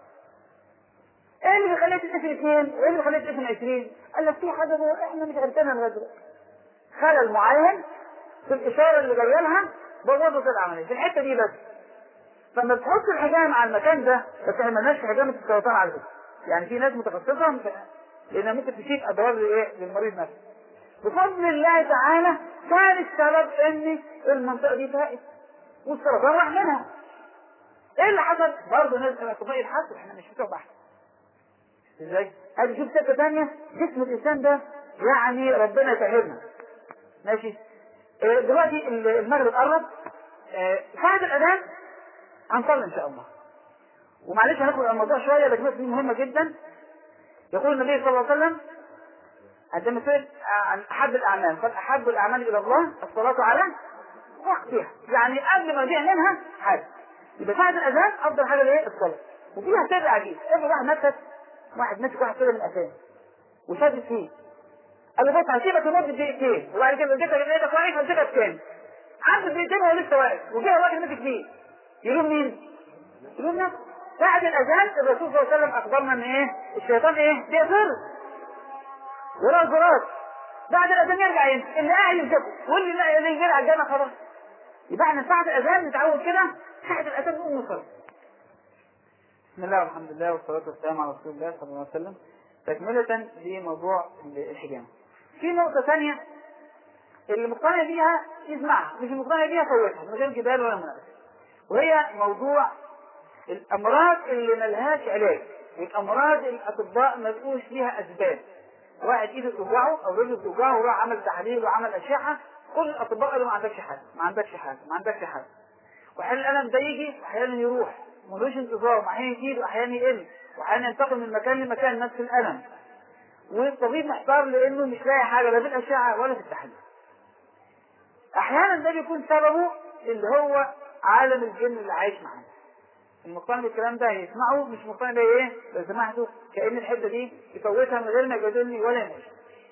ايه اللي بيخليها تتقسم اثنين؟ وايه اللي بيخليها تتقسم 20؟ قال لك في حاجة هو احنا مش عرفناها لغاية دلوقتي خلل معين في الإشارة اللي جاية لها بوظت العملية في الحتة دي بس فلما تحط الحجام على المكان ده بس احنا مالناش في حجامة السرطان على فكرة يعني في ناس متخصصة لأنها ممكن تشيل أضرار لإيه؟ للمريض نفسه بفضل الله تعالى كان السبب ان المنطقه دي فائت والسرطان راح منها ايه اللي حصل؟ برضه ناس اطباء الحاسب احنا مش بتوع بحث ازاي؟ هذه شوف سكه ثانيه جسم الانسان ده يعني ربنا يسهلنا ماشي اه دلوقتي المغرب قرب اه ساعة الأذان هنصلي إن شاء الله ومعلش هناخد على الموضوع شوية لكن دي مهمة جدا يقول النبي صلى الله عليه وسلم عندما سئل عن احب الاعمال قال احب الاعمال الى الله الصلاه على وقتها يعني قبل ما يضيع منها حاجه يبقى ساعه الاذان افضل حاجه ايه الصلاه وفيها سر عجيب افرض واحد مسك واحد مسك واحد كده من الاسان وشدد فيه قال له بص هسيبك لمده دقيقتين وبعد كده اديتك ايدك واقف هسيبك تاني عنده دقيقتين وهو لسه واقف وجه واحد مسك فيه يلوم مين؟ يلوم نفسه بعد الاذان الرسول صلى الله عليه وسلم اخبرنا ان ايه؟ الشيطان ايه؟ بيفر وراه زرار بعد الاذان يرجع يمشي اللي قاعد يمسكه واللي اللي يرجع الجنه خلاص يبقى احنا ساعه الاذان نتعود كده ساعه الاذان نقوم نصلي بسم الله والحمد لله والصلاه والسلام على رسول الله صلى الله عليه وسلم تكمله لموضوع الحجامه في نقطه ثانيه اللي مقتنع بيها يسمعها مش مقتنع بيها فوتها من غير جدال ولا مناقشه وهي موضوع الامراض اللي ملهاش علاج الامراض الاطباء ما لقوش ليها اسباب واحد ايده توجعه او رجله توجعه وراح عمل تحاليل وعمل اشعه كل الاطباء قالوا ما عندكش حاجه ما عندكش حاجه ما عندكش حاجه واحيانا الالم ده يجي واحيانا يروح ملوش انتظار واحيانا يزيد واحيانا يقل واحيانا ينتقل من مكان لمكان نفس الالم والطبيب محتار لانه مش لاقي حاجه لا في الاشعه ولا في التحاليل احيانا ده بيكون سببه اللي هو عالم الجن اللي عايش معانا المقتنع بالكلام ده يسمعه مش مقتنع بيه ايه لو سمحتوا كأن الحتة دي يفوتها من غير ما يجادلني ولا يناقش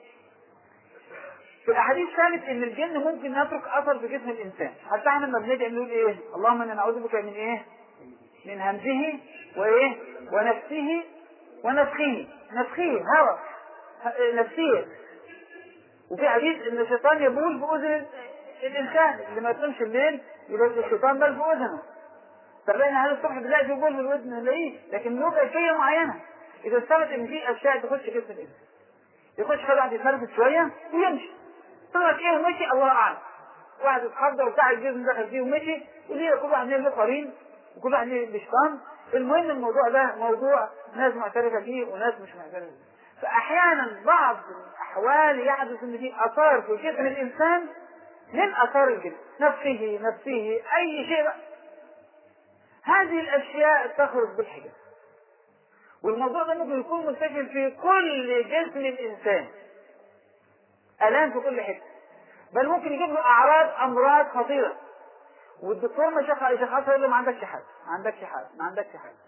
في الاحاديث ثابت ان الجن ممكن يترك اثر في جسم الانسان حتى احنا لما بندعي بنقول ايه اللهم انا نعوذ بك من ايه من همزه وايه ونفسه ونفخه نفخه هوى نفسيه وفي حديث ان الشيطان يبول باذن الانسان اللي ما يقومش الليل يبقى الشيطان بل في اذنه طب احنا هذا الصبح بنلاقي في بول من الودن نلاقيه لكن له كيفيه معينه اذا ثبت ان في اشياء تخش جسم الانسان يخش كده واحد يتنرفز شويه ويمشي طلعت ايه ومشي الله اعلم واحد اتخضر وبتاع الجسم دخل فيه ومشي وليه كل واحد له قرين وكل واحد له شيطان المهم الموضوع ده موضوع ناس معترفه فيه وناس مش معترفه فيه فاحيانا بعض الاحوال يحدث ان في اثار في جسم الانسان من اثار الجسم نفسه نفسه اي شيء بقى هذه الاشياء تخرج بالحجاب والموضوع ده ممكن يكون منتشر في كل جسم الانسان الام في كل حته بل ممكن يجيب له اعراض امراض خطيره والدكتور ما شخص يشخصها يقول له ما عندكش حاجه ما عندكش حاجه ما عندكش حاجه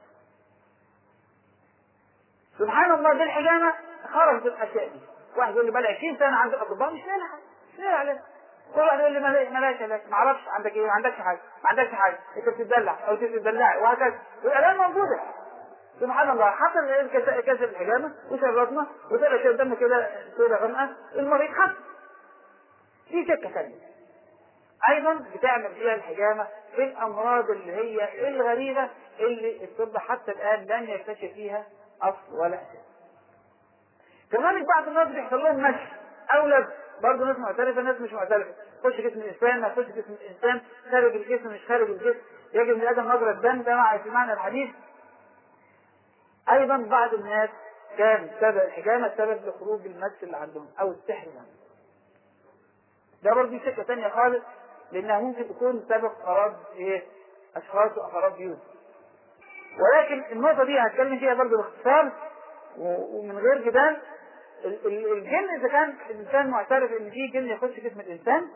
سبحان الله دي الحجامه خرجت الاشياء دي واحد يقول لي بقى 20 سنه عند الاطباء مش لاقي حاجه مش لاقي علاج كل واحد يقول لي مالهاش علاج ما اعرفش عندك ايه ما عندكش حاجه ما عندكش حاجه انت بتدلع او تدلعي وهكذا والالام موجوده سبحان الله حصل كسر الحجامه وشرطنا وطلع شويه دم كده سودة غامقه المريض خف في سكه ثانيه ايضا بتعمل فيها الحجامه في الامراض اللي هي الغريبه اللي الطب حتى الان لم يكتشف فيها اصل ولا اساس كذلك بعض الناس بيحصل لهم مشي او لبس برضه ناس معترفه ناس مش معترفه تخش جسم الانسان ما تخش جسم الانسان خارج الجسم مش خارج الجسم يجب من ادم مجرى الدم ده مع في معنى الحديث ايضا بعض الناس كان سبب الحجامه سبب لخروج المس اللي عندهم او السحر اللي عندهم ده برضه سكه ثانيه خالص لانها ممكن تكون سبب خراب ايه اشخاص وخراب بيوت ولكن النقطه دي هتكلم فيها برضه باختصار و- ومن غير جدال ال- ال- الجن اذا كان الانسان معترف ان في جن يخش جسم الانسان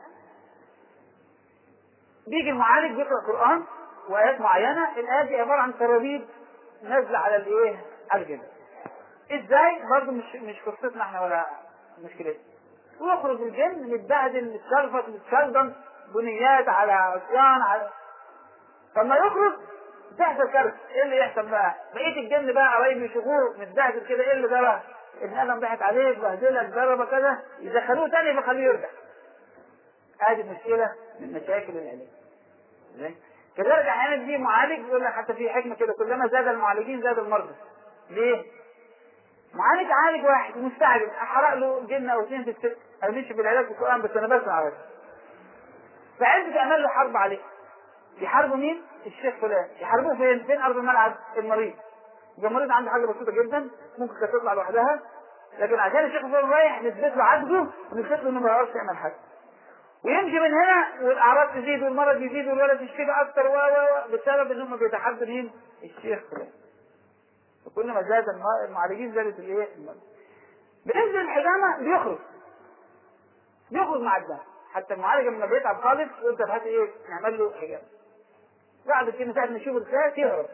بيجي المعالج بيقرا قران وايات معينه الايات دي عباره عن كرابيب نازله على الايه على الجن ازاي برضه مش مش قصتنا احنا ولا مشكلتنا ويخرج الجن متبهدل متشلفط متشلدم بنيات على عصيان على فلما يخرج تحصل كارثه ايه اللي يحصل بقى؟ بقيه الجن بقى قرايب يشوفوه متبهدل كده ايه اللي ده بقى؟ ابن ادم ضحك عليه بهدلك ضربه كذا يدخلوه تاني فخليه يرجع. هذه مشكله من مشاكل العلاج. ازاي؟ كذلك احيانا في معالج يقول لك حتى في حكمه كده كلما زاد المعالجين زاد المرضى. ليه؟ معالج عالج واحد مستعجل احرق له جن او اثنين في السجن او مشي بالعلاج في القران بس انا بسمع بس. فعايز تعمل له حرب عليه. يحاربوا مين؟ الشيخ فلان، يحاربوه فين؟ فين ارض الملعب؟ المريض. يبقى المريض عنده حاجه بسيطه جدا ممكن كانت تطلع لوحدها لكن عشان الشيخ فلان رايح نثبت له عجزه ونثبت له انه ما يعرفش يعمل حاجه. ويمشي من هنا والاعراض تزيد والمرض يزيد والولد يشتكي اكتر و و بسبب ان هم بيتحدوا مين؟ الشيخ فلان. وكل ما زاد الم- المعالجين زادت الايه؟ المرض. بالنسبه للحجامه بيخرج. بيخرج مع الدم حتى المعالج لما بيتعب خالص وانت تحس ايه؟ نعمل له حجامه. بعد كده ساعة ما يشوف الكاس يهرب.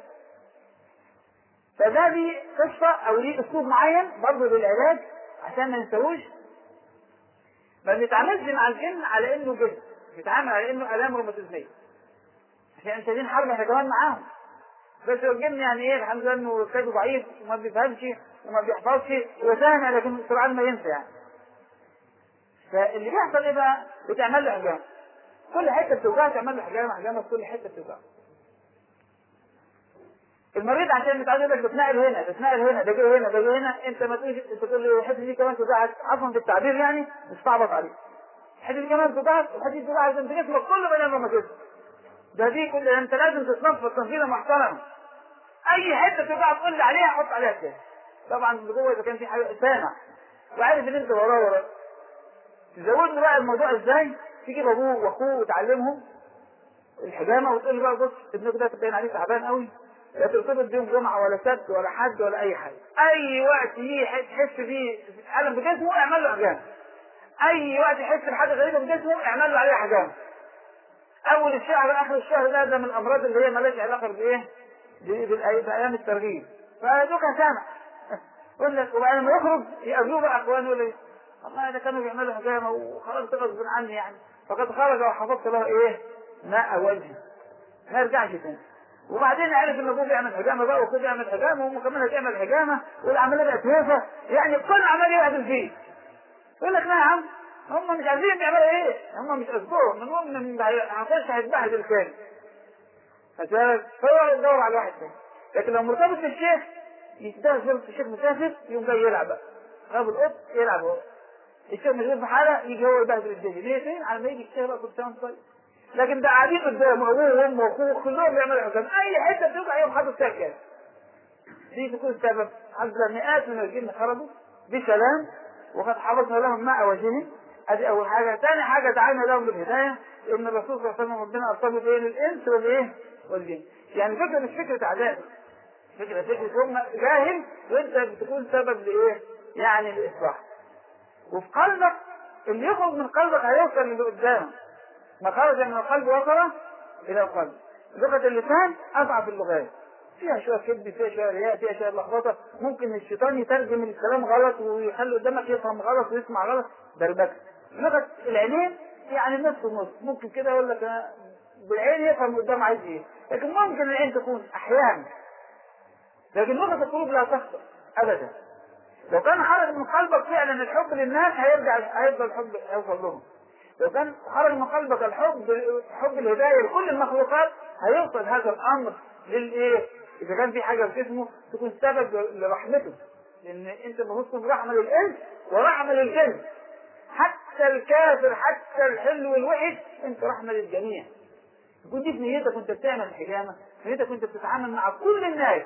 فده دي قصة أو ليه أسلوب معين برضه للعلاج عشان ما ننساهوش ما بنتعاملش مع الجن على إنه جن بيتعامل على إنه آلام روماتيزمية عشان مش عايزين حرب احنا كمان معاهم بس هو الجن يعني ايه الحمد لله انه كيده ضعيف وما بيفهمش وما بيحفظش وسامع لكن سرعان ما ينسى يعني فاللي بيحصل ايه بقى؟ بتعمل له حجامه كل حته بتوجعه تعمل له حجامه حجامه في كل حته بتوجعه المريض عشان متعود يقول لك بتنقل هنا بتنقل هنا ده جه هنا ده جه هنا انت ما تقولش انت تقول له الحته دي كمان توجعك عفوا في التعبير يعني مستعبط عليه الحته دي كمان توجعك الحته دي توجعك انت جسمك كله بني روماتيزم ده دي كل انت لازم تتنفس تنفيذه محترمه اي حته توجعك قول لي عليها حط عليها كده طبعا جوه اذا كان في حاجه سامع وعارف ان انت وراه وراه تزود له بقى الموضوع ازاي تجيب ابوه واخوه وتعلمهم الحجامه وتقول له بقى بص ابنك ده تبين عليه تعبان قوي لا ترتبط بيهم جمعه ولا سبت ولا حد ولا اي حاجه اي وقت يجي تحس فيه الم بجسمه اعمل له حجامه اي وقت يحس بحاجه غريبه بجسمه اعمل له عليها حجامه اول الشهر اخر الشهر ده ده من الامراض اللي هي مالهاش علاقه بايه؟ ب- بالأي- بايام الترغيب فدوك سامع يقول لك وبعدين لما يخرج يقابلوه بقى اخوانه يقول لي والله ده كانوا بيعملوا حجامه وخرجت غصب عني يعني فقد خرج وحفظت له ايه؟ ماء وجهه ما يرجعش تاني وبعدين عرف ان ابوه بيعمل حجامه بقى واخوه بيعمل حجامه وامه كمان هتعمل حجامه والعمليه بقت هيفه يعني كل عمليه يعدل فيه يقول لك لا يا عم هم مش عارفين بيعملوا ايه هم مش قصدهم المهم ان هيخش هيتبهدل تاني فسألك فهو يدور على واحد تاني لكن لو مرتبط بالشيخ يشتغل شغل الشيخ مسافر يقوم جاي يلعب بقى غاب القط يلعب هو الشيخ مشغول في حاله يجي هو يبهدل الدنيا ليه فين على ما يجي الشيخ بقى كل سنه وأنت طيب لكن ده قاعدين قدامه ابوه وامه واخوه كلهم بيعملوا حكام اي حته بتوجع يوم حاطط فيها كده دي تكون سبب حتى مئات من الجن خرجوا بسلام وقد حفظنا لهم ماء وجههم ادي اول حاجه ثاني حاجه دعانا لهم بالهدايه ان الرسول صلى الله عليه وسلم ربنا ارسله بين الانس والايه والجن يعني فكره مش فكره عذاب فكره فكره هم جاهل وانت بتكون سبب لايه يعني الاصلاح وفي قلبك اللي يخرج من قلبك هيوصل للي قدامك ما خرج من القلب وصل الى القلب لغه اللسان اضعف اللغات فيها شويه كذب فيها شويه رياء فيها شويه لخبطه ممكن الشيطان يترجم الكلام غلط ويخلي قدامك يفهم غلط ويسمع غلط دربكه لغه العينين يعني نص ونص ممكن كده يقول لك أنا بالعين يفهم قدام عايز ايه لكن ممكن العين تكون احيانا لكن لغه القلوب لا تخطئ ابدا لو كان خرج من قلبك فعلا الحب للناس هيرجع هيفضل الحب هيوصل لهم لو كان خرج من قلبك الحب حب الهدايه لكل المخلوقات هيوصل هذا الامر للايه؟ اذا كان في حاجه في جسمه تكون سبب لرحمته لان انت المفروض رحمه للانس ورحمه للجن حتى الكافر حتى الحلو والوحش انت رحمه للجميع تكون دي في نيتك وانت بتعمل الحجامه في نيتك وانت بتتعامل مع كل الناس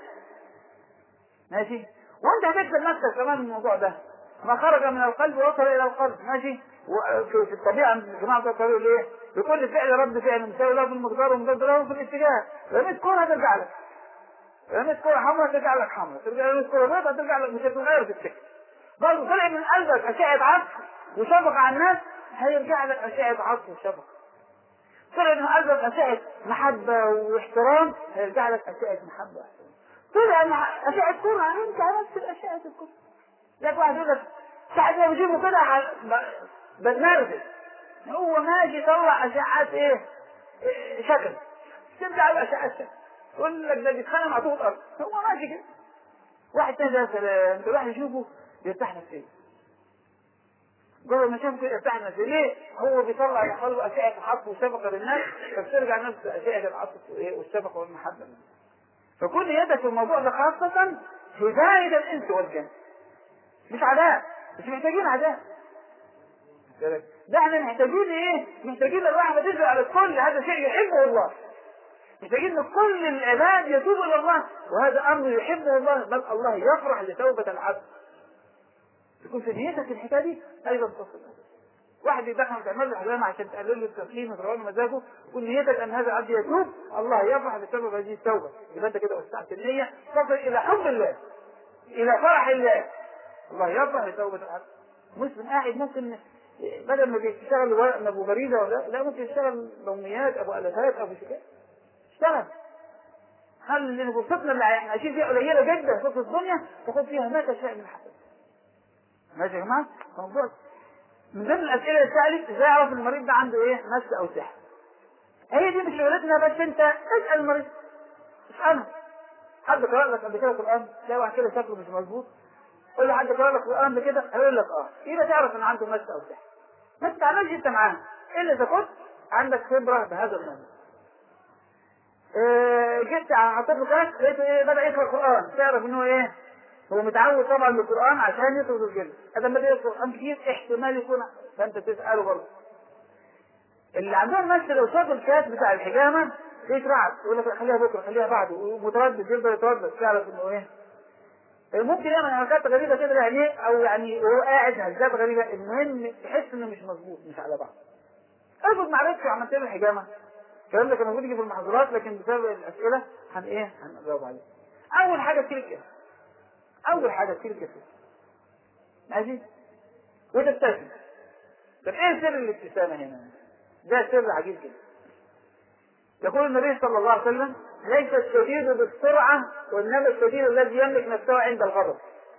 ماشي وانت هتكسب نفسك كمان من الموضوع ده ما خرج من القلب وصل الى القلب ماشي وفي في الطبيعه الجماعه بتوع الطبيعه يقول ايه؟ لكل فعل رد فعل مساوي له في المقدار ومضاد له في الاتجاه رميت كوره ترجع لك رميت كوره حمراء ترجع لك حمراء ترجع رميت كوره بيضاء ترجع لك مش هتتغير في الشكل برضه طلع من قلبك اشعه عطف وشفقه على الناس هيرجع لك اشعه عطف وشفقه طلع من قلبك اشعه محبه واحترام هيرجع لك اشعه محبه واحترام طلع مع اشعه كوره هيرجع نفس الاشعه الكوره لك واحد يقول لك ساعة ما بشوفه كده ح- ب- بتنرفز هو ماشي يطلع اشعات ايه؟ إيه، شكل ترجع له اشعات شكل يقول لك ده بيتخانق مع طوب الارض هو ماشي كده واحد تاني ده سلام تروح يشوفه يرتاح نفسيا جوه ما شافه كده يرتاح نفسيا ليه؟ هو بيطلع يحصل له اشعه العطف والشفقه للناس فبترجع نفس اشعه العطف وايه والشفقه والمحبه فكل يدك في الموضوع ده خاصة هداية الإنس والجن مش عداء مش محتاجين عداء ده احنا محتاجين ايه؟ محتاجين الرحمة تنزل على الكل هذا شيء يحبه الله محتاجين ان كل العباد يتوبوا الى الله وهذا امر يحبه الله بل الله يفرح لتوبة العبد تكون في نيتك الحكايه دي ايضا تصل واحد يدخل تعمل له حجامه عشان تقلل له التسليم وتروح له مزاجه ونيتك ان هذا العبد يتوب الله يفرح بسبب هذه التوبه يبقى انت كده وسعت النيه تصل الى حب الله الى فرح الله الله يفرح بتوبه العبد مسلم قاعد ممكن بدل ما بيشتغل ورق ابو بريده ولا لا ممكن يشتغل يوميات ابو الافات ابو شكاية اشتغل خلي ان فرصتنا اللي احنا عايشين فيها قليله جدا فرصه الدنيا تاخد فيها ما تشاء من الحق ماشي يا جماعه موضوع من ضمن الاسئله اللي اتسالت ازاي اعرف المريض ده عنده ايه مس او سحر هي دي مش شغلتنا بس انت اسال المريض اساله حد قرأ لك قبل كده قرآن تلاقي واحد كده شكله مش مظبوط قول له حد قرأ لك قرآن كده هيقول لك اه يبقى تعرف ان عنده مس او سحر ما تتعاملش انت معاه الا اذا كنت عندك خبره بهذا الموضوع آه، جيت حطيت له كاس لقيته ايه بدا يقرا قران تعرف ان هو ايه هو متعود طبعا بالقران عشان يطرد الجن هذا بدا يقرا قران كتير احتمال يكون فانت تساله برضه اللي عندهم مس لو شاف الكاس بتاع الحجامه يترعب يقول لك خليها بكره خليها بعده ومتردد يفضل يتردد تعرف انه ايه ممكن يعمل حركات غريبه كده يعني او يعني وهو قاعد هزات غريبه المهم تحس انه مش مظبوط مش على بعض افرض ما عرفتش وعملت له الحجامه الكلام ده كان موجود يجي في المحاضرات لكن بسبب الاسئله هن ايه هنجاوب عليه اول حاجه تشيل الكاس اول حاجه تشيل الكاس ماشي وتبتسم طب ايه سر الابتسامه هنا ده سر عجيب جدا يقول النبي صلى الله عليه وسلم ليس الشديد بالسرعه وانما الشديد الذي يملك نفسه عند الغضب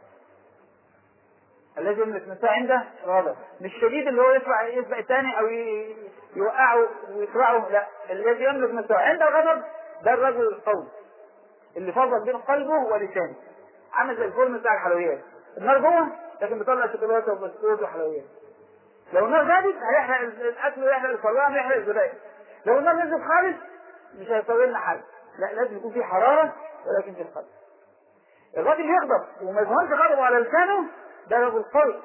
الذي يملك نفسه عنده الغضب مش شديد اللي هو يسرع يسبق الثاني او ي- يوقعه ويسرعه لا الذي يملك نفسه عند الغضب ده الرجل القوي اللي فضل بين قلبه ولسانه عامل زي الفرن بتاع الحلويات النار جوه لكن بيطلع شوكولاته وبسكوت وحلويات لو النار زادت هيحرق الاكل ويحرق الفران ويحرق الزبائن لو النار نزلت خالص مش هيطول لنا حاجه لا لازم يكون في حراره ولكن في القلب الراجل يغضب وما يظهرش غضبه على لسانه ده رجل قوي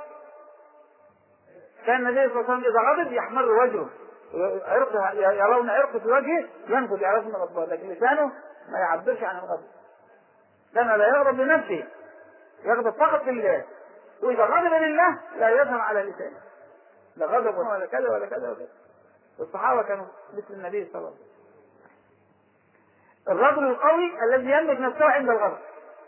كان النبي صلى الله عليه وسلم اذا غضب يحمر وجهه عرق يرون عرق في وجهه ينفذ يعرفون غضبان لكن لسانه ما يعبرش عن الغضب كان لا يغضب لنفسه يغضب فقط لله واذا غضب لله لا يظهر على لسانه لا غضب ولا كذا ولا كذا ولا كذا والصحابه كانوا مثل النبي صلى الله عليه وسلم الرجل القوي الذي يملك نفسه عند الغضب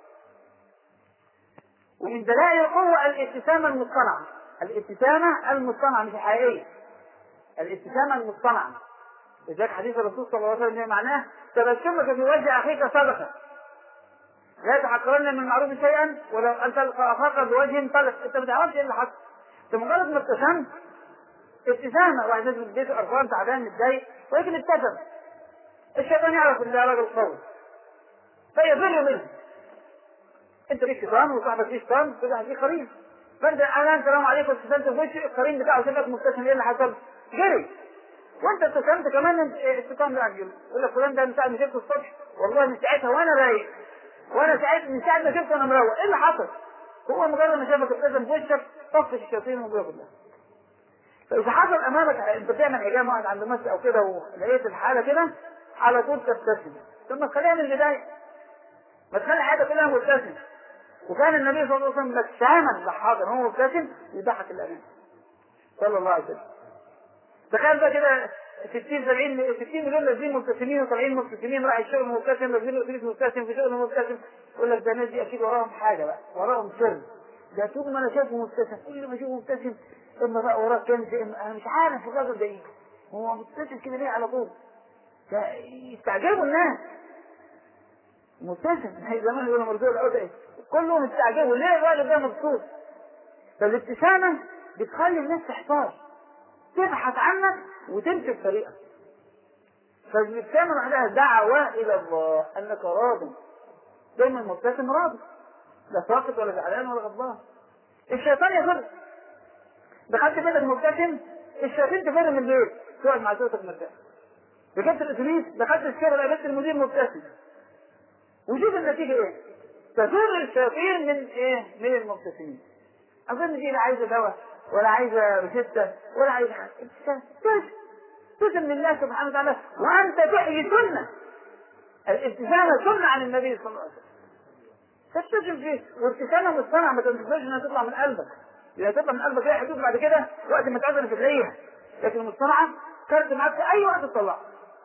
ومن دلائل القوة الابتسامة المصطنعة الابتسامة المصطنعة مش الحقيقية الابتسامة المصطنعة لذلك حديث الرسول صلى الله عليه وسلم معناه تبسمك في وجه أخيك صدقة لا تحقرن من المعروف شيئا ولو أن تلقى أخاك بوجه طلق أنت ما تعرفش إيه اللي حصل أنت مجرد ما ابتسمت ابتسامة واحد نازل في بيته قرفان تعبان متضايق ولكن ابتسم الشيطان يعرف ان ده راجل قوي فيفر منه انت ليك شيطان وصاحبك ليه شيطان كل واحد ليه قرين فانت انا السلام عليكم ابتسمت في وشه القرين بتاعه شافك مبتسم ايه اللي حصل؟ جري وانت ابتسمت كمان الشيطان ده عجل يقول لك فلان ده من ساعه ما شفته الصبح والله من ساعتها وانا رايق وانا ساعت من ساعه ما شفته انا مروق ايه اللي حصل؟ هو مجرد ما شافك ابتسم في وشك طفش الشياطين الموجوده كلها فاذا حصل امامك انت بتعمل حجام واحد عنده مس او كده ولقيت الحاله كده على طول تبتسم ثم تخليها من البدايه ما تخلي حاجه كلها مبتسم وكان النبي صلى الله عليه وسلم بساما ضحاكا هو مبتسم يضحك الامام صلى الله عليه وسلم تخيل بقى كده 60 70 60 مليون نازلين مبتسمين وطالعين مبتسمين راح الشغل مبتسم نازلين اتوبيس مبتسم في شغل مبتسم يقول لك ده الناس دي اكيد وراهم حاجه بقى وراهم سر ده طول ما انا شايفه مبتسم كل ما اشوفه مبتسم اما بقى وراه كنز اما انا مش عارف الراجل ده ايه هو مبتسم كده ليه على طول ده يستعجبوا الناس مبتسم زي زمان يقولوا مرزوق العودة ايه كلهم استعجبوا ليه الراجل ده مبسوط فالابتسامة بتخلي الناس تحتار تبحث عنك وتمشي في طريقك فالابتسامة لوحدها دعوة إلى الله أنك راض دايما مبتسم راضي لا ساقط ولا زعلان ولا غضبان الشيطان يفر دخلت بيتك مبتسم الشياطين تفر من البيت تقعد مع زوجتك مرتاح ركبت الاتوبيس دخلت الشغل لقيت المدير مبتسم وشوف النتيجة ايه تفر الشياطين من ايه من المبتسمين اظن دي لا عايزه دواء ولا عايزه روشته ولا عايزه حاجه ابتسم ابتسم لله سبحانه وتعالى وانت تحيي سنه الابتسامه سنه عن النبي صلى الله عليه وسلم تبتسم فيه وابتسامه مصطنعه ما تنتظرش انها تطلع من قلبك اذا تطلع من قلبك ليها حدود بعد كده وقت ما تعزل في تلاقيها لكن المصطنعه كانت معاك في اي وقت تطلعها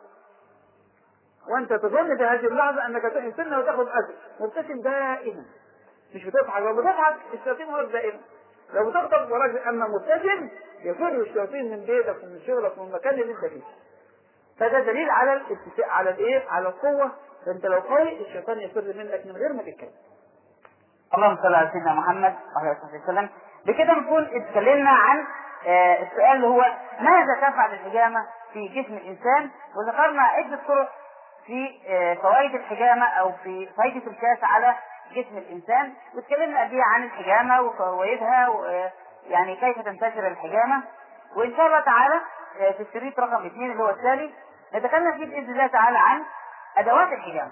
وانت تظن في هذه اللحظه انك تحيي سنه وتاخذ اجر مبتسم دائما مش بتضحك لو بتضحك الشياطين وراك دائما لو بتغضب وراك اما مبتسم يفر الشياطين من بيتك ومن شغلك ومن المكان اللي انت فيه فده دليل على الاتساع على الايه على القوه فانت لو قوي الشيطان يفر منك من غير ما تتكلم اللهم صل على سيدنا محمد وعلى اله وصحبه وسلم بكده نكون اتكلمنا عن آه السؤال اللي هو ماذا تفعل الحجامه في جسم الانسان وذكرنا عده طرق في آه فوائد الحجامه او في فائده الكاس على جسم الانسان واتكلمنا قبل عن الحجامه وفوائدها ويعني كيف تنتشر الحجامه وان شاء الله تعالى آه في الشريط رقم اثنين اللي هو التالي نتكلم فيه باذن الله تعالى عن ادوات الحجامه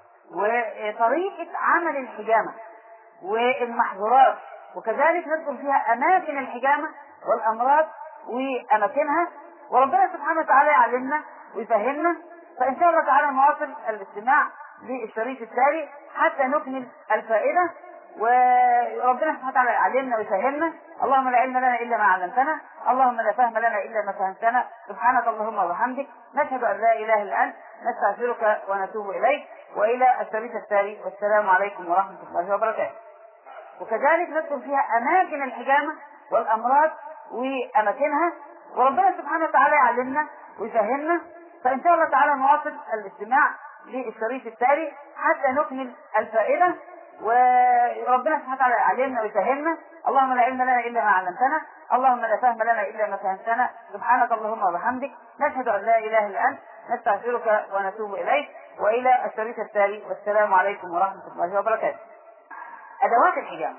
وطريقه عمل الحجامه والمحظورات وكذلك ندخل فيها اماكن الحجامه والامراض واماكنها وربنا سبحانه وتعالى يعلمنا ويفهمنا فان شاء الله تعالى نواصل الاستماع للشريط التالي حتى نكمل الفائده وربنا سبحانه وتعالى يعلمنا ويفهمنا اللهم لا علم لنا الا ما علمتنا اللهم لا فهم لنا الا ما فهمتنا سبحانك اللهم وبحمدك نشهد ان لا اله الا انت نستغفرك ونتوب اليك والى الشريط التالي والسلام عليكم ورحمه الله وبركاته وكذلك ندخل فيها اماكن الحجامه والامراض واماكنها وربنا سبحانه وتعالى يعلمنا ويفهمنا فان شاء الله تعالى نواصل الاستماع للشريط التالي حتى نكمل الفائده وربنا سبحانه وتعالى يعلمنا ويفهمنا اللهم لا علم لنا الا ما علمتنا اللهم لا فهم لنا الا ما فهمتنا سبحانك اللهم وبحمدك نشهد ان لا اله الا انت نستغفرك ونتوب اليك والى الشريط التالي والسلام عليكم ورحمه الله وبركاته ادوات الحجامه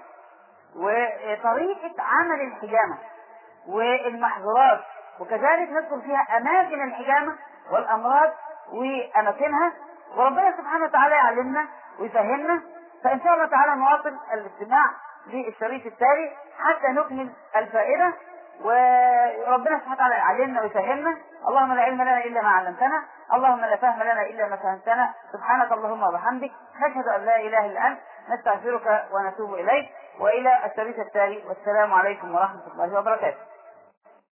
وطريقه عمل الحجامه والمحظورات وكذلك ندخل فيها اماكن الحجامه والامراض واماكنها وربنا سبحانه وتعالى يعلمنا ويفهمنا فان شاء الله تعالى نواصل الاستماع للشريط التالي حتى نكمل الفائده وربنا سبحانه وتعالى يعلمنا ويفهمنا اللهم لا علم لنا الا ما علمتنا اللهم لا فهم لنا الا ما فهمتنا سبحانك اللهم وبحمدك نشهد ان لا اله الا انت نستغفرك ونتوب اليك والى الشريط التالي والسلام عليكم ورحمه الله وبركاته